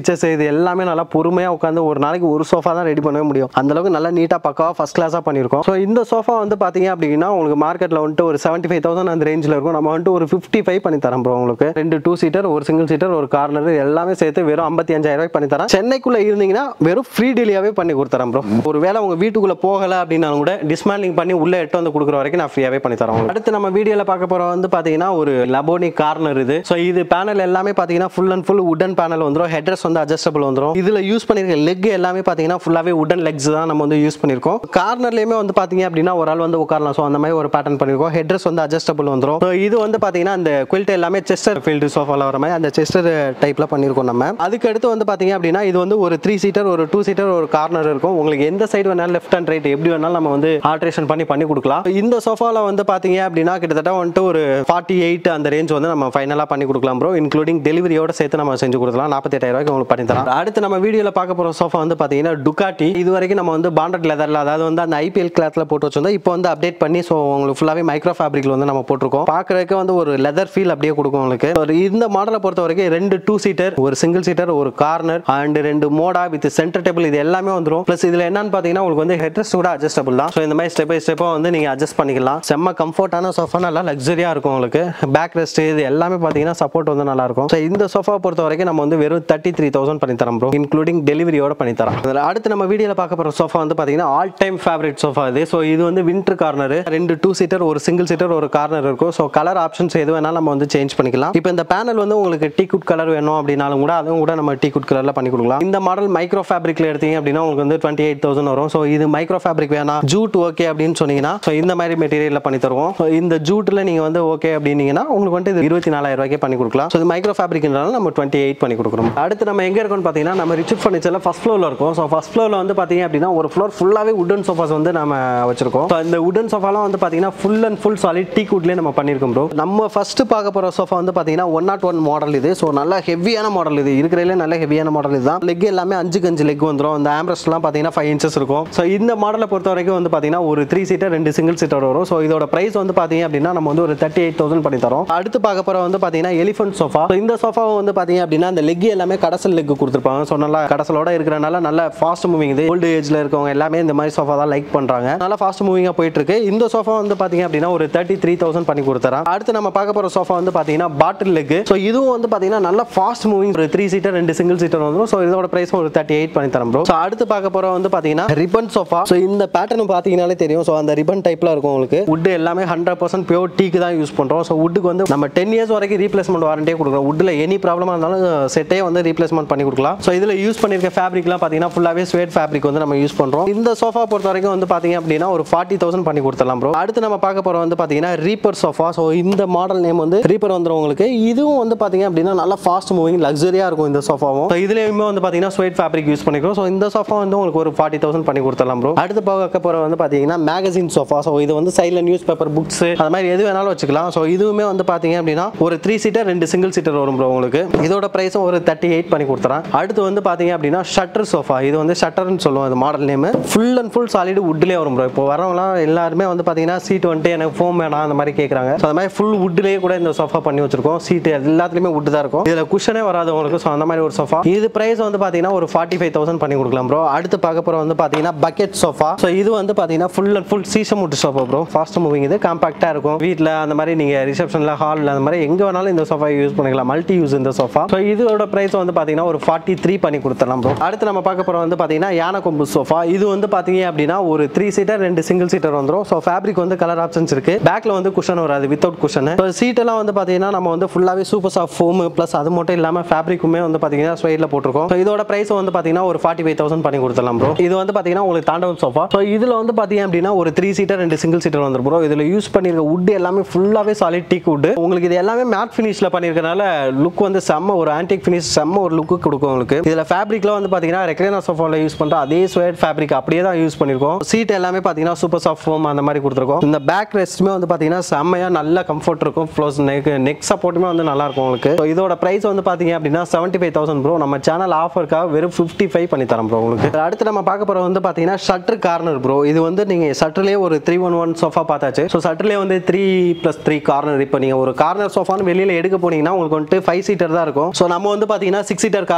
எல்லாமே நல்லா பொறுமையாக உட்காந்து ஒரு நாளைக்கு ஒரு சோஃபா தான் ரெடி பண்ணவே முடியும் அந்த அளவுக்கு நல்லா நீட்டாக பக்காவாக ஃபஸ்ட் கிளாஸாக பண்ணியிருக்கோம் ஸோ இந்த சோஃபா வந்து பார்த்தீங்க அப்படின்னா உங்களுக்கு மார்க்கெட்டில் வந்துட்டு ஒரு செவன்ட்டி ஃபைவ் தௌசண்ட் அந்த ரேஞ்சில் இருக்கும் நம்ம வந்துட்டு ஒரு ஃபிஃப்டி ஃபைவ் பண்ணி தரோம் ப்ரோ உங்களுக்கு ரெண்டு டூ சீட்டர் ஒரு சிங்கிள் சீட்டர் ஒரு கார்னர் எல்லாமே சேர்த்து வெறும் ஐம்பத்தி அஞ்சாயிரம் ரூபாய் பண்ணி தரேன் சென்னைக்குள்ள இருந்தீங்கன்னா வெறும் ஃப்ரீ டெலியாவே பண்ணி கொடுத்துறேன் ப்ரோ ஒரு வேளை உங்க வீட்டுக்குள்ள போகல அப்படின்னாலும் கூட டிஸ்மேண்டிங் பண்ணி உள்ள எட்டு வந்து கொடுக்குற வரைக்கும் நான் ஃப்ரீயாவே பண்ணி தரேன் உங்களுக்கு. அடுத்து நம்ம வீடியோல பார்க்க போற வந்து பாத்தீங்கன்னா ஒரு லபோனி கார்னர் இது ஸோ இது பேனல் எல்லாமே பாத்தீங்கன்னா ஃபுல் அண்ட் ஃபுல் உடன் பேனல் வந்துடும் ஹெட்ரஸ் வந்து அட்ஜஸ்டபிள் வந்துடும் இதுல யூஸ் பண்ணிருக்க லெக் எல்லாமே பாத்தீங்கன்னா ஃபுல்லாவே உடன் லெக்ஸ் தான் நம்ம வந்து யூஸ் பண்ணிருக்கோம் கார்னர்லயுமே வந்து பாத்தீங்க அப்படின்னா ஒரு ஆள் வந்து உட்காரலாம் ஸோ அந்த மாதிரி ஒரு பேட்டர்ன் பண்ணிருக்கோம் ஹெட்ரஸ் வந்து அட்ஜஸ்டபிள் வந்துடும் ஸோ இது வந்து பாத்தீங்கன்னா அந்த குவில்ட் எல்லாமே செஸ்டர் ஃபீல்டு சோஃபால வர மாதிரி அந்த செஸ்டர் டைப்ல பண்ணிருக்கோம் நம்ம அதுக்கு அடுத்து வந்து பாத்தீங்க அப்படின்னா இது வந்து ஒரு த்ரீ சீட்டர் ஒரு டூ சீட்டர் ஒரு கார்னர் இருக்கும் உங்களுக்கு எந்த சைடு வேணாலும் லெஃப்ட் அண்ட் ரைட் எப்படி வேணாலும் நம்ம வந்து ஆல்ட்ரேஷன் பண்ணி பண்ணி கொடுக்கலாம் இந்த சோஃபால வந்து பாத்தீங்க அப்படின்னா கிட்டத்தட்ட வந்துட்டு ஒரு ஃபார்ட்டி எயிட் அந்த ரேஞ்ச் வந்து நம்ம ஃபைனலாக பண்ணி கொடுக்கலாம் ப்ரோ இன்க்ளூடிங் டெலிவரியோட சேர்த்து நம்ம செஞ்சு கொடுக்கலாம் நாற்பத்தெட்டாயிரம் ரூபாய்க்கு உங்களுக்கு பண்ணி தரலாம் அடுத்து நம்ம வீடியோல பார்க்க போற சோஃபா வந்து பாத்தீங்கன்னா டுகாட்டி இது வரைக்கும் நம்ம வந்து பாண்டட் லெதர்ல அதாவது வந்து அந்த ஐபிஎல் கிளாத்ல போட்டு வச்சிருந்தோம் இப்போ வந்து அப்டேட் பண்ணி ஸோ உங்களுக்கு ஃபுல்லாவே மைக்ரோ ஃபேப்ரிக்ல வந்து நம்ம போட்டிருக்கோம் பார்க்கறதுக்கு வந்து ஒரு லெதர் ஃபீல் அப்படியே கொடுக்கும் உங்களுக்கு ஒரு இந்த மாடலை பொறுத்த வரைக்கும் ரெண்டு டூ சீட்டர் ஒரு சிங்கிள் சீட்டர் ஒரு கார்னர் அண்ட் ரெண்டு மோடா வித் சென்டர் டேபிள் இது எல்லாமே வந்துரும் ப்ளஸ் இதுல என்னன்னு பாத்தீங்கன்னா உங்களுக்கு வந்து ஹெட்ரஸ் கூட அட்ஜஸ்டபிள் தான் ஸோ இந்த மாதிரி ஸ்டெப் பை ஸ்டெப்பாக வந்து நீங்க அட்ஜஸ்ட் பண்ணிக்கலாம் செம்ம கம்ஃபர்ட்டான சோஃபா நல்லா லக்ஸரியா இருக்கும் உங்களுக்கு பேக் ரெஸ்ட் இது எல்லாமே பாத்தீங்கன்னா சப்போர்ட் வந்து நல்லா இருக்கும் ஸோ இந்த சோஃபா பொறுத்த வரைக்கும் நம்ம வந்து வெறும் தேர்ட்டி த்ரீ தௌசண்ட் பண்ணி தரோம் ப்ரோ இன்க்ளூடிங் டெலிவரியோட பண்ணி தரோம் அதில் அடுத்து நம்ம வீடியோல பார்க்க போற சோஃபா வந்து பாத்தீங்கன்னா ஆல் டைம் ஃபேவரட் சோஃபா இது ஸோ இது வந்து வின்டர் கார்னர் ரெண்டு டூ சீட்டர் ஒரு சிங்கிள் சீட்டர் ஒரு கார்னர் இருக்கும் ஸோ கலர் ஆப்ஷன்ஸ் எது வேணாலும் நம்ம வந்து சேஞ்ச் பண்ணிக்கலாம் இப்போ இந்த பேனல் வந்து உங்களுக்கு டீ குட் கலர் வேணும் அப்படின்னாலும் கூட அதுவும் கூட நம்ம டீ குட் கலர்ல பண்ணி கொடுக்கலாம் இந்த மாடல் மைக்ரோ ஃபேப்ரிக்ல எடுத்தீங்க அப்படின்னா உங்களுக்கு வந்து டுவெண்ட்டி எயிட் தௌசண்ட் வரும் ஸோ இது மைக்ரோ ஃபேப்ரிக் வேணாம் ஜூட் ஓகே அப்படின்னு சொன்னீங்கன்னா ஸோ இந்த மாதிரி மெட்டீரியல்ல பண்ணி தருவோம் So இந்த ஜூட்ல நீங்க வந்து ஓகே அப்படின்னீங்கன்னா உங்களுக்கு வந்து இது இருபத்தி நாலாயிரம் ரூபாய்க்கே பண்ணி கொடுக்கலாம் ஸோ இது மைக்ரோ ஃபேப்ரிக்னால நம்ம டுவெண்ட்டி எயிட் பண்ணி கொடுக்குறோம் அடுத்து நம்ம எங்க இருக்கோம்னு பார்த்தீங்கன்னா நம்ம ரிச் ஃபர்னிச்சர்ல ஃபர்ஸ்ட் ஃப்ளோர்ல இருக்கும் ஸோ ஃபர்ஸ்ட் ஃப்ளோர்ல வந்து பார்த்தீங்க அப்படின்னா ஒரு ஃப்ளோர் ஃபுல்லாவே உடன் சோஃபாஸ் வந்து நம்ம வச்சிருக்கோம் ஸோ இந்த உடன் சோஃபாலாம் வந்து பார்த்தீங்கன்னா full and full solid teak குட்லேயே நம்ம பண்ணியிருக்கோம் ப்ரோ நம்ம ஃபர்ஸ்ட் பார்க்க போற சோஃபா வந்து பார்த்தீங்கன்னா ஒன் நாட் ஒன் மாடல் இது ஸோ நல்லா ஹெவியான மாடல் இது இருக்கிறதுல நல்ல ஹெவியான மாடல் இதுதான் லெக் எல்லாமே அஞ்சுக்கு அஞ்சு லெக் வந்துடும் இந்த ஆம்ரஸ்ட்லாம் பார்த்தீங்கன்னா ஃபைவ் இன்ச்சஸ் இருக்கும் ஸோ இந்த மாடலை பொறுத்த வரைக்கும் வந்து பார்த்தீங்கன்னா ஒரு த்ரீ சீட்டர் ரெண்டு சிங்கிள் சீட்டர் வரும் ஸோ இதோட பிரைஸ் வந்து பார்த்தீங்க அப்படின்னா நம்ம வந்து ஒரு தேர்ட்டி எயிட் தௌசண்ட் பண்ணி தரோம் அடுத்து பார்க்க போற வந்து பார்த்தீங்கன்னா எலிஃபென்ட் சோஃபா இந்த சோஃபா வந்து பார்த்தீங்க அப்படின்னா அந்த லெக் எல்லாமே கடசல் லெக் கொடுத்துருப்பாங்க ஸோ நல்லா கடசலோட இருக்கிறனால நல்ல ஃபாஸ்ட் மூவிங் இது ஓல்டு ஏஜ்ல இருக்கவங்க எல்லாமே இந்த மாதிரி சோஃபா தான் லைக் பண்றாங்க நல்லா ஃபாஸ்ட் மூவிங்காக போயிட்டு இருக்கு இந்த சோஃபா வந்து பார்த்தீங்க அப்படின்னா ஒரு தேர்ட்டி த்ரீ தௌசண்ட் பண்ணி கொடுத்துறேன் அடுத்து நம்ம பார்க்க போற சோஃபா வந்து பார்த்தீங்கன்னா பாட்டில் லெக் ஸோ இதுவும் வந்து பார்த்தீங்கன்னா நல்ல ஃபாஸ்ட் மூவிங் ஒரு த்ரீ சீட்டர் ரெண்டு சிங்கிள் சீட்டர் வந்துடும் ஸோ இதோட பிரைஸ் ஒரு தேர்ட்டி எயிட் பண்ணி தரோம் ப்ரோ ஸோ அடுத்து பார்க்க போற வந்து பார்த்தீங்கன்னா ரிப்பன் சோஃபா ஸோ இந்த பேட்டர்ன் பார்த்தீங்கனாலே தெரியும் ஸோ அந்த ரிப்பன் டைப்ல இருக்கும் உங்களுக்கு வுட் எல்லாமே ஹண்ட்ரட் பர்சன்ட் பியூர் டீக்கு தான் யூஸ் பண்றோம் ஸோ வுட்டுக்கு வந்து நம்ம டென் இயர்ஸ் வரைக்கும் ரீப்ளேஸ்மெண்ட் வாரண்டியே கொடுக்குறோம் வுட்ல எனி ப்ராப்ளமா இருந்தாலும் செட்டே வந்து ரீப்ளேஸ்மெண்ட் பண்ணி கொடுக்கலாம் ஸோ இதுல யூஸ் பண்ணிருக்க ஃபேப்ரிக்லாம் பார்த்தீங்கன்னா ஃபுல்லாவே ஸ்வேட் ஃபேப்ரிக் வந்து நம்ம யூஸ் பண்றோம் இந்த சோஃபா பொறுத்த வரைக்கும் வந்து பார்த்தீங்க அப்படின்னா ஒரு ஃபார்ட்டி தௌசண்ட் பண்ணி கொடுத்துடலாம் ப்ரோ அடுத்து நம்ம பார்க்க போறோம் வந்து பார்த்தீங்கன்னா ரீப்பர் சோஃபா ஸோ இந்த மாடல் நேம் வந்து ரீப்பர் வந்துடும் உங்களுக்கு இதுவும் வந்து பார்த்தீங்க அப்படின்னா நல்லா ஃபாஸ்ட் மூவிங் லக்ஸரியா இருக்கும் இந்த சோஃபாவும் ஸோ இதுலயுமே வந்து பார்த்தீங்கன்னா ஸ்வேட் ஃபேப்ரிக் யூஸ் பண்ணிக்கிறோம் ஸோ இந்த சோஃபா வந்து உங்களுக்கு ஒரு ஃபார்ட்டி தௌசண்ட் பண்ணி கொடுத்துடலாம் ப்ரோ அடுத்து பார்க்க போற வந்து பார்த்தீங்கன்னா மேகசின் சோஃபா ஸோ இது வந்து சைடில் நியூஸ் பேப்பர் புக்ஸ் அது மாதிரி எது வேணாலும் வச்சுக்கலாம் ஸோ இதுவுமே வந்து பார்த்தீங்க அப்படின்னா ஒரு த்ரீ சீட்டர் ரெண்டு சிங்கிள் சீட்டர் வரும் ப்ரோ உங்களுக்கு இதோட ப்ரைஸும் ஒரு தேர்ட்டி எயிட் பண்ணி கொடுத்துறேன் அடுத்து வந்து பார்த்தீங்க அப்படின்னா ஷட்டர் சோஃபா இது வந்து ஷட்டர்னு சொல்லுவோம் அது model name full and full solid வுட்லேயே வரும் ப்ரோ இப்போ வரவங்களாம் எல்லாருமே வந்து பார்த்தீங்கன்னா சீட் வந்துட்டு எனக்கு ஃபோம் வேணாம் அந்த மாதிரி கேட்குறாங்க ஸோ அந்த மாதிரி ஃபுல் வுட்லேயே கூட இந்த சோஃபா பண்ணி வச்சிருக்கோம் சீட் எல்லாத்துலேயுமே வுட் தான் இருக்கும் இதில் குஷனே வராது உங்களுக்கு ஸோ அந்த மாதிரி ஒரு சோஃபா இது ப்ரைஸ் வந்து பார்த்தீங்கன்னா ஒரு ஃபார்ட்டி ஃபைவ் தௌசண்ட் பண்ணி கொடுக்கலாம் ப்ரோ அடுத்து பார்க்க போகிற வந்து பார்த்தீங்கன்னா பக்கெட் சோஃபா ஸோ இது வந்து பார்த்தீங்கன்னா ஃபுல் அண்ட் ஃபுல் சீசம் முட்டு சோஃபா ப்ரோ ஃபாஸ்ட் மூவிங் இது காம்பாக்டாக இருக்கும் வீட்டில் அந்த மாதிரி நீங்கள் ரிசப்ஷனில் ஹாலில் அந்த மாதிரி எங்கே வேணாலும் இந்த சோஃபா யூஸ் பண்ணிக்கலாம் மல்டி யூஸ் இந்த சோஃபா ஸோ இதோட ப்ரைஸ் வந்து பார்த்தீங்கன்னா ஒரு ஃபார்ட்டி த்ரீ பண்ணி கொடுத்துடலாம் ப்ரோ அடுத்து நம்ம பார்க்க போகிற வந்து பார்த்தீங்கன்னா யானை கொம்பு சோஃபா இது வந்து பார்த்தீங்க அப்படின்னா ஒரு த்ரீ சீட்டர் ரெண்டு சிங்கிள் சீட்டர் வந்துடும் ஸோ ஃபேப்ரிக் வந்து கலர் ஆப்ஷன்ஸ் இருக்கு பேக்ல வந்து குஷன் வராது வித்தவுட் குஷன் இப்போ சீட் எல்லாம் வந்து பார்த்தீங்கன்னா நம்ம வந்து ஃபுல்லாகவே சூப்பர் சாஃப்ட் ஃபோம் ப்ளஸ் அது மட்டும் இல்லாமல் ஃபேப்ரிக்குமே வந்து பார்த்தீங்கன்னா ஸ்வைடில் போட்டிருக்கோம் ஸோ இதோட ப்ரைஸ் வந்து பார்த்தீங்கன்னா ஒரு ஃபார்ட்டி ஃபைவ் தௌசண்ட் பண்ணி கொடுத்துடலாம் ப்ரோ இது வந்து பார்த்தீங்கன்னா உங்களுக்கு தாண்டவம் சோஃபா ஸோ இதில் வந்து பார்த்தீங்க அப்படின்னா ஒரு த்ரீ சீட்டர் ரெண்டு சிங்கிள் சீட்டர் வந்துடும் ப்ரோ இதில் யூஸ் பண்ணியிருக்க வுட் எல்லாமே ஃபுல்லாகவே சாலிட் டீக் வுட் உங்களுக்கு இது எல்லாமே மேட் ஃபினிஷில் பண்ணியிருக்கனால லுக் வந்து செம்ம ஒரு ஆன்டிக் ஃபினிஷ் செம்ம ஒரு லுக்கு கொடுக்கும் உங்களுக்கு இதில் ஃபேப்ரிக்லாம் வந்து பார்த்தீங்கன்னா ரெக்ரேனா சோஃபாவில் யூஸ் பண்ணுற அதே ஸ்வேட் ஃபேப்ரிக் அப்படியே தான் யூஸ் பண்ணியிருக்கோம் சீட் எல்லாமே பார்த்தீங்கன்னா சூப்பர் சாஃப்ட் ஃபோம் அந்த மாதிரி கொடுத்துருக்கோம் இந்த பேக் ரெஸ்ட்டுமே வந்து பார்த்தீங்கன்னா செம்மையாக நல்ல கம்ஃபர்ட் இருக்கும் ப்ளஸ் நெக் நெக் சப்போர்ட்டுமே வந்து நல்லா இருக்கும் உங்களுக்கு So இதோட ப்ரைஸ் வந்து பார்த்தீங்க அப்படின்னா செவன்ட்டி ஃபைவ் தௌசண்ட் ப்ரோ நம்ம சேனல் ஆஃபருக்காக வெறும் ஃபிஃப்டி ஃபைவ் பண்ணி தரோம் ப்ரோ உங்களுக்கு அடுத்து நம்ம பார்க்க போகிற வந்து பார்த்தீங்கன்னா ஷட்டர் கார்னர் ப்ரோ இது வந்து நீங்கள் ஷட்டர்லேயே ஒரு த்ரீ ஒன் ஒன் சோஃபா பார்த்தாச்சு ஸோ ஷட்டர்லேயே வந்து த்ரீ ப்ளஸ் த்ரீ கார்னர் இப்போ நீங்கள் ஒரு கார்னர் சோஃபான்னு வெளியில் எடுக்க போனீங்கன்னா உங்களுக்கு வந்துட்டு ஃபைவ் சீட்டர் தான் இருக்கும் ஸோ நம்ம வந்து பார்த்தீங்கன்னா சிக்ஸ் சீட்டர் கார்னர்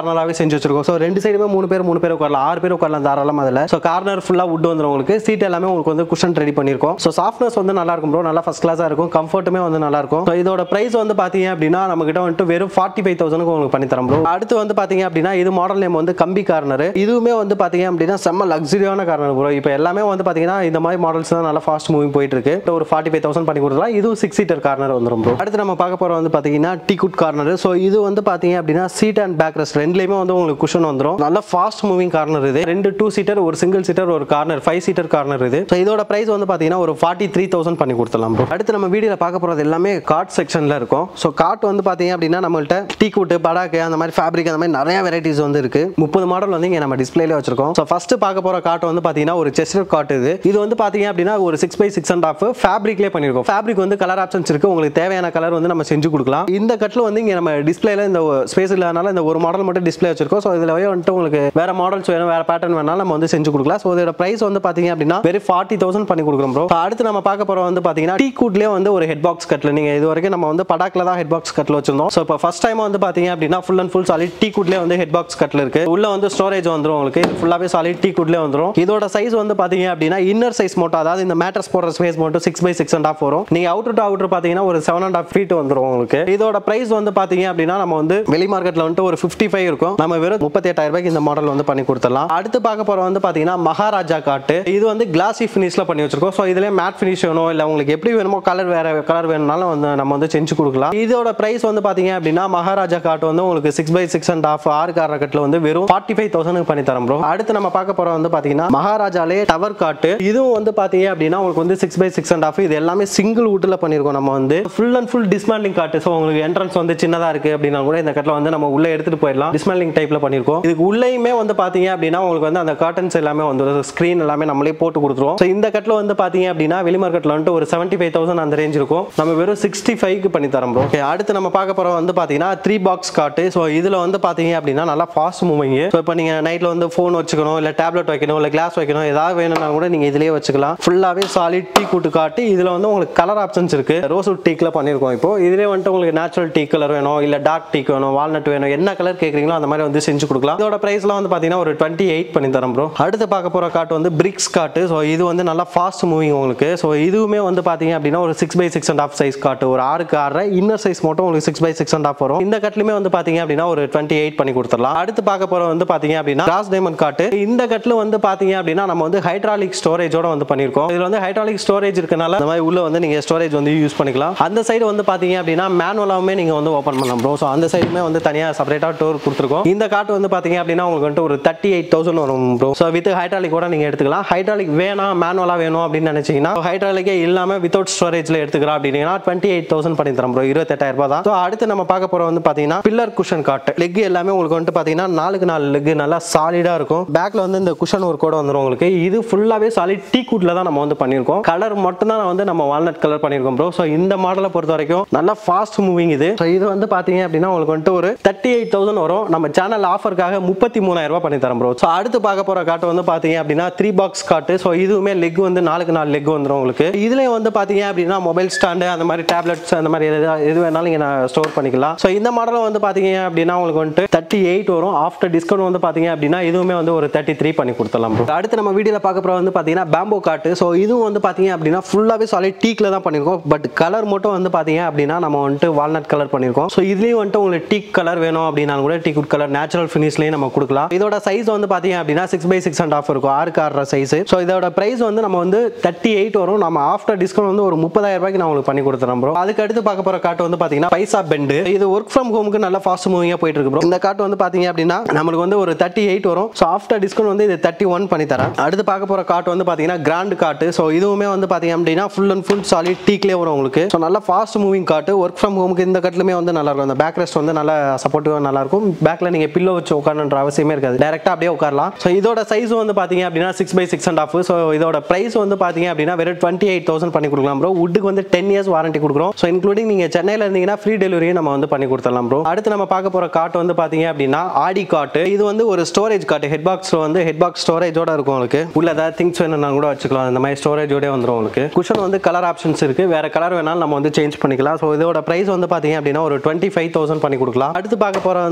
கார்னராகவே செஞ்சு வச்சிருக்கோம் ஸோ ரெண்டு சைடுமே மூணு பேர் மூணு பேர் உட்காரலாம் ஆறு பேர் உட்காரலாம் தாராளமாக அதில் ஸோ கார்னர் ஃபுல்லாக வுட் வந்துடும் உங்களுக்கு சீட் எல்லாமே உங்களுக்கு வந்து குஷன் ரெடி பண்ணியிருக்கோம் ஸோ சாஃப்ட்னஸ் வந்து நல்லா இருக்கும் ப்ரோ நல்லா ஃபஸ்ட் கிளாஸாக இருக்கும் கம்ஃபர்ட்டுமே வந்து நல்லா இருக்கும் ஸோ இதோட பிரைஸ் வந்து பார்த்தீங்க அப்படின்னா நம்ம கிட்ட வந்துட்டு வெறும் ஃபார்ட்டி ஃபைவ் தௌசண்ட்க்கு உங்களுக்கு பண்ணி தரோம் ப்ரோ அடுத்து வந்து பார்த்தீங்க அப்படின்னா இது மாடல் நேம் வந்து கம்பி கார்னர் இதுவுமே வந்து பார்த்தீங்க அப்படின்னா செம்ம லக்ஸரியான கார்னர் ப்ரோ இப்போ எல்லாமே வந்து பார்த்தீங்கன்னா இந்த மாதிரி மாடல்ஸ் தான் நல்லா ஃபாஸ்ட் மூவிங் போயிட்டு இருக்கு ஒரு ஃபார்ட்டி ஃபைவ் தௌசண்ட் பண்ணி கொடுக்கலாம் இதுவும் சிக்ஸ் சீட்டர் கார்னர் வந்துடும் ப்ரோ அடுத்து நம்ம பார்க்க போகிற வந்து பார்த்தீங்கன்னா டீகுட் கார்னர் ஸோ இது வந்து பார்த்தீங்க அப்படின்னா சீட் அண்ட் பேக் ரெஸ்ட் ரெண்டுலேயுமே வந்து உங்களுக்கு குஷன் வந்துடும் நல்லா ஃபாஸ்ட் மூவிங் கார்னர் இது ரெண்டு டூ சீட்டர் ஒரு சிங்கிள் சீட்டர் ஒரு கார்னர் ஃபைவ் சீட்டர் கார்னர் இது ஸோ இதோட பிரைஸ் வந்து பார்த்தீங்கன்னா ஒரு ஃபார்ட்டி த்ரீ தௌசண்ட் பண்ணி கொடுத்துலாம் ப்ரோ அடுத்து நம்ம வீடியோவில் பார்க்க போகிறது எல்லாமே கார்ட் செக்ஷனில் இருக்கும் ஸோ கார்ட் வந்து பார்த்தீங்க அப்படின்னா நம்மள்ட்ட டீகுட் படாக்கு அந்த மாதிரி ஃபேப்ரிக் அந்த மாதிரி நிறைய வெரைட்டிஸ் வந்து இருக்கு முப்பது மாடல் வந்து இங்கே நம்ம டிஸ்பிளேல வச்சிருக்கோம் ஸோ ஃபர்ஸ்ட் பார்க்க போகிற கார்ட் வந்து பார்த்தீங்கன்னா ஒரு செஸ்டர் கார்ட் இது இது வந்து பார்த்தீங்க அப்படின்னா ஒரு six by six and half ஃபேப்ரிக்லேயே பண்ணியிருக்கோம் ஃபேப்ரிக் வந்து கலர் ஆப்ஷன்ஸ் இருக்கு உங்களுக்கு தேவையான கலர் வந்து நம்ம செஞ்சு கொடுக்கலாம் இந்த கட்டில் வந்து இங்கே நம்ம டிஸ்பிளேல இந்த ஸ்பேஸ் இல்லாதனால இந்த ஒரு மாடல் மட்டும் டிஸ்பிளே வச்சிருக்கோம் ஸோ இதில் வந்துட்டு உங்களுக்கு வேற மாடல்ஸ் வேணும் வேற பேட்டர்ன் வேணாலும் நம்ம வந்து செஞ்சு கொடுக்கலாம் ஸோ இதோட பிரைஸ் வந்து பார்த்தீங்க அப்படின்னா வெறும் ஃபார்ட்டி தௌசண்ட் பண்ணி கொடுக்குறோம் ப்ரோ அடுத்து நம்ம பார்க்க போகிற வந்து பார்த்தீங்கன்னா டீ கூட்லேயே வந்து ஒரு ஹெட் பாக்ஸ் கட்டில் நீங்கள் இது வரைக்கும் நம்ம வந்து படாக்கில் தான் ஹெட் பாக்ஸ் கட்டில் வச்சிருந்தோம் ஸோ இப்போ ஃபர்ஸ்ட் டைம் வந்து பார்த்தீங்க அப்படின்னா full and full solid teak கூட்லேயே வந்து ஹெட் பாக்ஸ் கட்டில் இருக்கு உள்ள வந்து ஸ்டோரேஜ் வந்துடும் உங்களுக்கு ஃபுல்லாகவே சாலிட் டீ கூட்லேயே வந்துடும் இதோட சைஸ் வந்து பார்த்தீங்க அப்படின்னா இன்னர் சைஸ் மட்டும் அதாவது இந்த மேட்ரஸ் போடுற ஸ்பேஸ் மட்டும் six by six and half வரும் நீங்கள் அவுட்டர் டு அவுட்டர் பார்த்தீங்கன்னா ஒரு செவன் அண்ட் ஆஃப் ஃபீட் வந்துடும் உங்களுக்கு இதோட பிரைஸ் வந்து பார்த்தீங்க அப்படின்னா நம்ம வந்து வெளி மார்க்கெட்டில் வந்துட்டு ஒரு ஃபிஃப்டி ஃபைவ் இருக்கும் நம்ம வெறும் முப்பத்தி எட்டாயிரம் ரூபாய்க்கு இந்த மாடல் வந்து பண்ணி கொடுத்துடலாம் அடுத்து பார்க்க போகிற வந்து பார்த்தீங்கன்னா மகாராஜா காட்டு இது வந்து கிளாசி ஃபினிஷில் பண்ணி வச்சிருக்கோம் ஸோ இதுலேயே மேட் ஃபினிஷ் வேணும் இல்லை உங்களுக்கு எப்படி வேணுமோ கலர் வேற கலர் வேணும்னாலும் வந்து நம்ம வந்து செஞ்சு கொடுக்கலாம் இதோட பிரைஸ் வந்து பார்த்தீங்க அப்படின்னா மகாராஜா காட்டு வந்து உங்களுக்கு six by six and half ஆறு கார கட்டில் வந்து வெறும் ஃபார்ட்டி ஃபைவ் தௌசண்ட்க்கு பண்ணி தரோம் ப்ரோ அடுத்து நம்ம பார்க்க போகிற வந்து பார்த்தீங்கன்னா மகாராஜாலே டவர் காட்டு இதுவும் வந்து பார்த்தீங்க அப்படின்னா உங்களுக்கு வந்து six by six and half இது எல்லாமே சிங்கிள் வுட்டில் பண்ணியிருக்கோம் நம்ம வந்து full and full dismantling cot so உங்களுக்கு என்ட்ரன்ஸ் வந்து சின்னதாக இருக்குது அப்படின்னா கூட இந்த கட்டில் வந்து நம்ம உள்ளே எடுத்துகிட்டு போயிடலாம் டிஸ்மேண்டிங் டைப்பில் பண்ணியிருக்கோம் இதுக்கு உள்ளேயுமே வந்து பார்த்தீங்க அப்படின்னா உங்களுக்கு வந்து அந்த கார்டன்ஸ் எல்லாமே வந்து ஸ்க்ரீன் எல்லாமே நம்மளே போட்டு கொடுத்துருவோம் ஸோ இந்த கட்டில் வந்து பார்த்தீங்க அப்படின்னா வெளி மார்க்கெட்டில் வந்துட்டு ஒரு செவன்ட்டி ஃபைவ் தௌசண்ட் அந்த ரேஞ்ச் இருக்கும் நம்ம வெறும் சிக்ஸ்டி ஃபைவ்க்கு பண்ணி தரோம் ப்ரோ ஓகே அடுத்து நம்ம பார்க்க போகிற வந்து பார்த்தீங்கன்னா த்ரீ பாக்ஸ் காட்டு ஸோ இதில் வந்து பார்த்தீங்க அப்படின்னா நல்லா ஃபாஸ்ட் மூவிங் ஸோ இப்போ நீங்கள் நைட்டில் வந்து ஃபோன் வச்சுக்கணும் இல்லை டேப்லெட் வைக்கணும் இல்லை கிளாஸ் வைக்கணும் ஏதாவது வேணும்னா கூட நீங்கள் இதிலேயே வச்சுக்கலாம் ஃபுல்லாகவே சாலிட் டீ கூட்டு காட்டு இதில் வந்து உங்களுக்கு கலர் ஆப்ஷன்ஸ் இருக்கு ரோஸ்வுட் டீக்கில் பண்ணியிருக்கோம் இப்போ இதுலேயே வந்துட்டு உங்களுக்கு நேச்சுரல் டீ கலர் வேணும் இல்லை டார்க் டீக் வேணும் வால்நட் வேணும் என்ன கலர் கேட்குறீங்களோ அந்த மாதிரி வந்து செஞ்சு கொடுக்கலாம் இதோட ப்ரைஸ்லாம் வந்து பார்த்தீங்கன்னா ஒரு டுவெண்ட்டி எயிட் பண்ணி தரோம் ப்ரோ அடுத்து பார்க்க போகிற காட்டு வந்து பிரிக்ஸ் காட்டு ஸோ இது வந்து நல்லா ஃபாஸ்ட் மூவிங் உங்களுக்கு ஸோ இதுவுமே வந்து பார்த்தீங்க அப்படின்னா ஒரு six by six and half size cot ஒரு ஆறுக்கு ஆறு இன்னர் சைஸ் மட்டும் உங்களுக்கு six by six and half வரும் இந்த கட்லுமே வந்து பார்த்தீங்க அப்படின்னா ஒரு டுவெண்ட்டி எயிட் பண்ணி கொடுத்துடலாம் அடுத்து பார்க்க போகிற வந்து பார்த்தீங்க அப்படின்னா கிராஸ் டைமண்ட் காட்டு இந்த கட்டில் வந்து பார்த்தீங்க அப்படின்னா நம்ம வந்து ஹைட்ராலிக் ஸ்டோரேஜோட வந்து பண்ணியிருக்கோம் இதில் வந்து ஹைட்ராலிக் ஸ்டோரேஜ் இருக்கனால இந்த மாதிரி உள்ள வந்து நீங்கள் ஸ்டோரேஜ் வந்து யூஸ் பண்ணிக்கலாம் அந்த சைடு வந்து பார்த்தீங்க அப்படின்னா மேனுவலாகவுமே நீங்கள் வந்து ஓப்பன் பண்ணலாம் ப்ரோ ஸோ அந்த சைடுமே வந்து தனியாக செப்பரேட்டாக டோர் கொடுத்துருக்கோம் இந்த காட்டு வந்து பார்த்தீங்க அப்படின்னா உங்களுக்கு வந்துட்டு ஒரு தேர்ட்டி எயிட் தௌசண்ட் வரும் ப்ரோ ஸோ வித் ஹைட்ராலிக் கூட நீங்கள் எடுத்துக்கலாம் ஹைட்ராலிக் வேணாம் மேனுவலாக வேணும் அப்படின்னு நினச்சிங்கன்னா ஹைட்ராலிக்கே இல்லாமல் வித்தவுட் ஸ்டோரேஜில் எடுத்துக்கிறோம் அப்படின்னா டுவெண்ட்டி எயிட் தௌசண்ட் பண்ணி தரோம் ப்ரோ இருபத்தெட்டாயிரம் ரூபாய் தான் ஸோ அடுத்து நம்ம பார்க்க போகிற வந்து பார்த்தீங்கன்னா பில்லர் குஷன் காட்டு லெக் எல்லாமே உங்களுக்கு வந்துட்டு பார்த்தீங்கன்னா நாலுக்கு நாலு லெக் நல்லா சாலிடாக இருக்கும் பேக்கில் வந்து இந்த குஷன் ஒரு கூட வந்துடும் உங்களுக்கு இது ஃபுல்லாகவே சாலிட் டீ கூட்டில் தான் நம்ம வந்து பண்ணியிருக்கோம் கலர் மட்டும் தான் வந்து நம்ம வால்நட் கலர் பண்ணியிருக்கோம் ப்ரோ ஸோ இந்த மாடலை பொறுத்த வரைக்கும் நல்லா ஃபாஸ்ட் மூவிங் இது ஸோ இது வந்து பார்த்தீங்க அப்படின்னா உங்களுக்கு வந்துட்டு ஒரு தேர்ட்டி எயிட் தௌசண்ட் வரும் நம்ம சேனல் ஆஃபருக்காக முப்பத்தி மூணாயிரம் ரூபாய் பண்ணி தரோம் ப்ரோ ஸோ அடுத்து பார்க்க போகிற காட்டு வந்து பார்த்தீங்க அப்படின்னா த்ரீ பாக்ஸ் காட்டு ஸோ இதுவுமே லெக் வந்து நாலுக்கு நாலு லெக் வந்துடும் உங்களுக்கு இதுலேயும் வந்து பார்த்தீங்க அப்படின்னா மொபைல் ஸ்டாண்டு அந்த மாதிரி டேப்லெட்ஸ் அந்த மாதிரி எது எது வேணாலும் நீங்கள் நான் ஸ்டோர் பண்ணிக்கலாம் ஸோ இந்த மாடலும் வந்து பார்த்தீங்க அப்படின்னா உங்களுக்கு வந்துட்டு தேர்ட்டி எயிட் வரும் ஆஃப்டர் டிஸ்கவுண்ட் வந்து பார்த்தீங்க அப்படின்னா இதுவுமே வந்து ஒரு தேர்ட்டி த்ரீ பண்ணி கொடுத்துடலாம் bro. அடுத்து நம்ம வீடியோவில் பார்க்க போகிற வந்து பார்த்தீங்கன்னா பேம்போ காட்டு ஸோ இதுவும் வந்து பார்த்தீங்க அப்படின்னா ஃபுல்லாகவே சாலிட் டீக்கில் தான் பண்ணியிருக்கோம் பட் கலர் மட்டும் வந்து பார்த்தீங்க அப்படின்னா நம்ம வந்துட்டு வால்நட் கலர் பண்ணியிருக்கோம் ஸோ இதுலேயும் வந்துட்டு உங்களுக்கு டீக் கலர் வேணும் அப்படின்னா கூட டீ குட் கலர் நேச்சுரல் ஃபினிஷ்லேயும் நம்ம கொடுக்கலாம் இதோட சைஸ் வந்து பார்த்தீங்க அப்படின்னா six by six and half இருக்கும் ஆறுக்கு ஆறு சைஸ் ஸோ இதோட பிரைஸ் வந்து நம்ம வந்து தேர்ட்டி எயிட் வரும் நம்ம ஆஃப்டர் டிஸ்கவுண்ட் வந்து ஒரு முப்பதாயிரம் ரூபாய்க்கு நான் உங்களுக்கு பண்ணி கொடுத்துறேன் ப்ரோ அதுக்கு அடுத்து பார்க்க போகிற காட்டு வந்து பார்த்தீங்கன்னா பைசா பெண்டு இது ஒர்க் ஃப்ரம் ஹோமுக்கு நல்லா ஃபாஸ்ட் மூவிங்காக போயிட்டு இருக்கு ப்ரோ இந்த காட்டு வந்து பார்த்தீங்க அப்படின்னா நம்மளுக்கு வந்து ஒரு தேர்ட்டி எயிட் வரும் ஸோ ஆஃப்டர் டிஸ்கவுண்ட் வந்து இது தேர்ட்டி ஒன் பண்ணி தரேன் அடுத்து பார்க்க போகிற காட்டு வந்து பார்த்தீங்கன்னா கிராண்ட் காட்டு ஸோ இதுவுமே வந்து பார்த்தீங்க அப்படின்னா ஃபுல் அண்ட் ஃபுல் சாலிட் டீக்லேயே வரும் உங்களுக்கு ஸோ நல்லா fast moving cot work from ஹோமுக்கு இந்த கட்டிலுமே வந்து நல்லா இருக்கும் அந்த பேக் ரெஸ்ட் வந்து நல்லா சப்போர்ட்டிவாக நல்லா இருக்கும் பேக்கில் நீங்கள் பில்லோ வச்சு உட்காரணுன்ற அவசியமே இருக்காது டேரெக்டாக அப்படியே உட்காரலாம் ஸோ இதோட சைஸ் வந்து பார்த்தீங்க அப்படின்னா six by six and half so இதோட ப்ரைஸ் வந்து பார்த்தீங்க அப்படின்னா வெறும் டுவெண்ட்டி எயிட் தௌசண்ட் பண்ணி கொடுக்கலாம் ப்ரோ வுட்டுக்கு வந்து டென் இயர்ஸ் வாரண்டி கொடுக்குறோம் ஸோ இன்க்ளூடிங் நீங்கள் சென்னையில் இருந்தீங்கன்னா ஃப்ரீ டெலிவரியும் நம்ம வந்து பண்ணி கொடுத்துடலாம் ப்ரோ அடுத்து நம்ம பார்க்க போகிற காட்டு வந்து பார்த்தீங்க அப்படின்னா ஆடி காட்டு இது வந்து ஒரு ஸ்டோரேஜ் காட்டு ஹெட் பாக்ஸில் வந்து ஹெட் பாக்ஸ் ஸ்டோரேஜோட இருக்கும் உங்களுக்கு உள்ள ஏதாவது திங்ஸ் வேணும்னா கூட வச்சுக்கலாம் இந்த மாதிரி ஸ்டோரேஜோட வந்துடும் உங்களுக்கு குஷன் வந்து கலர் ஆப்ஷன்ஸ் இருக்கு வேற கலர் வேணாலும் நம்ம வந்து சேஞ்ச் பண்ணிக்கலாம் ஸோ இதோட பிரைஸ் வந்து பார்த்தீங்க அப்படின்னா ஒரு டுவெண்ட்டி ஃபைவ் தௌசண்ட் பண்ணி கொடுக்கலாம் அடுத்து பார்க்க போகிற வந்து பார்த்தீங்கன்னா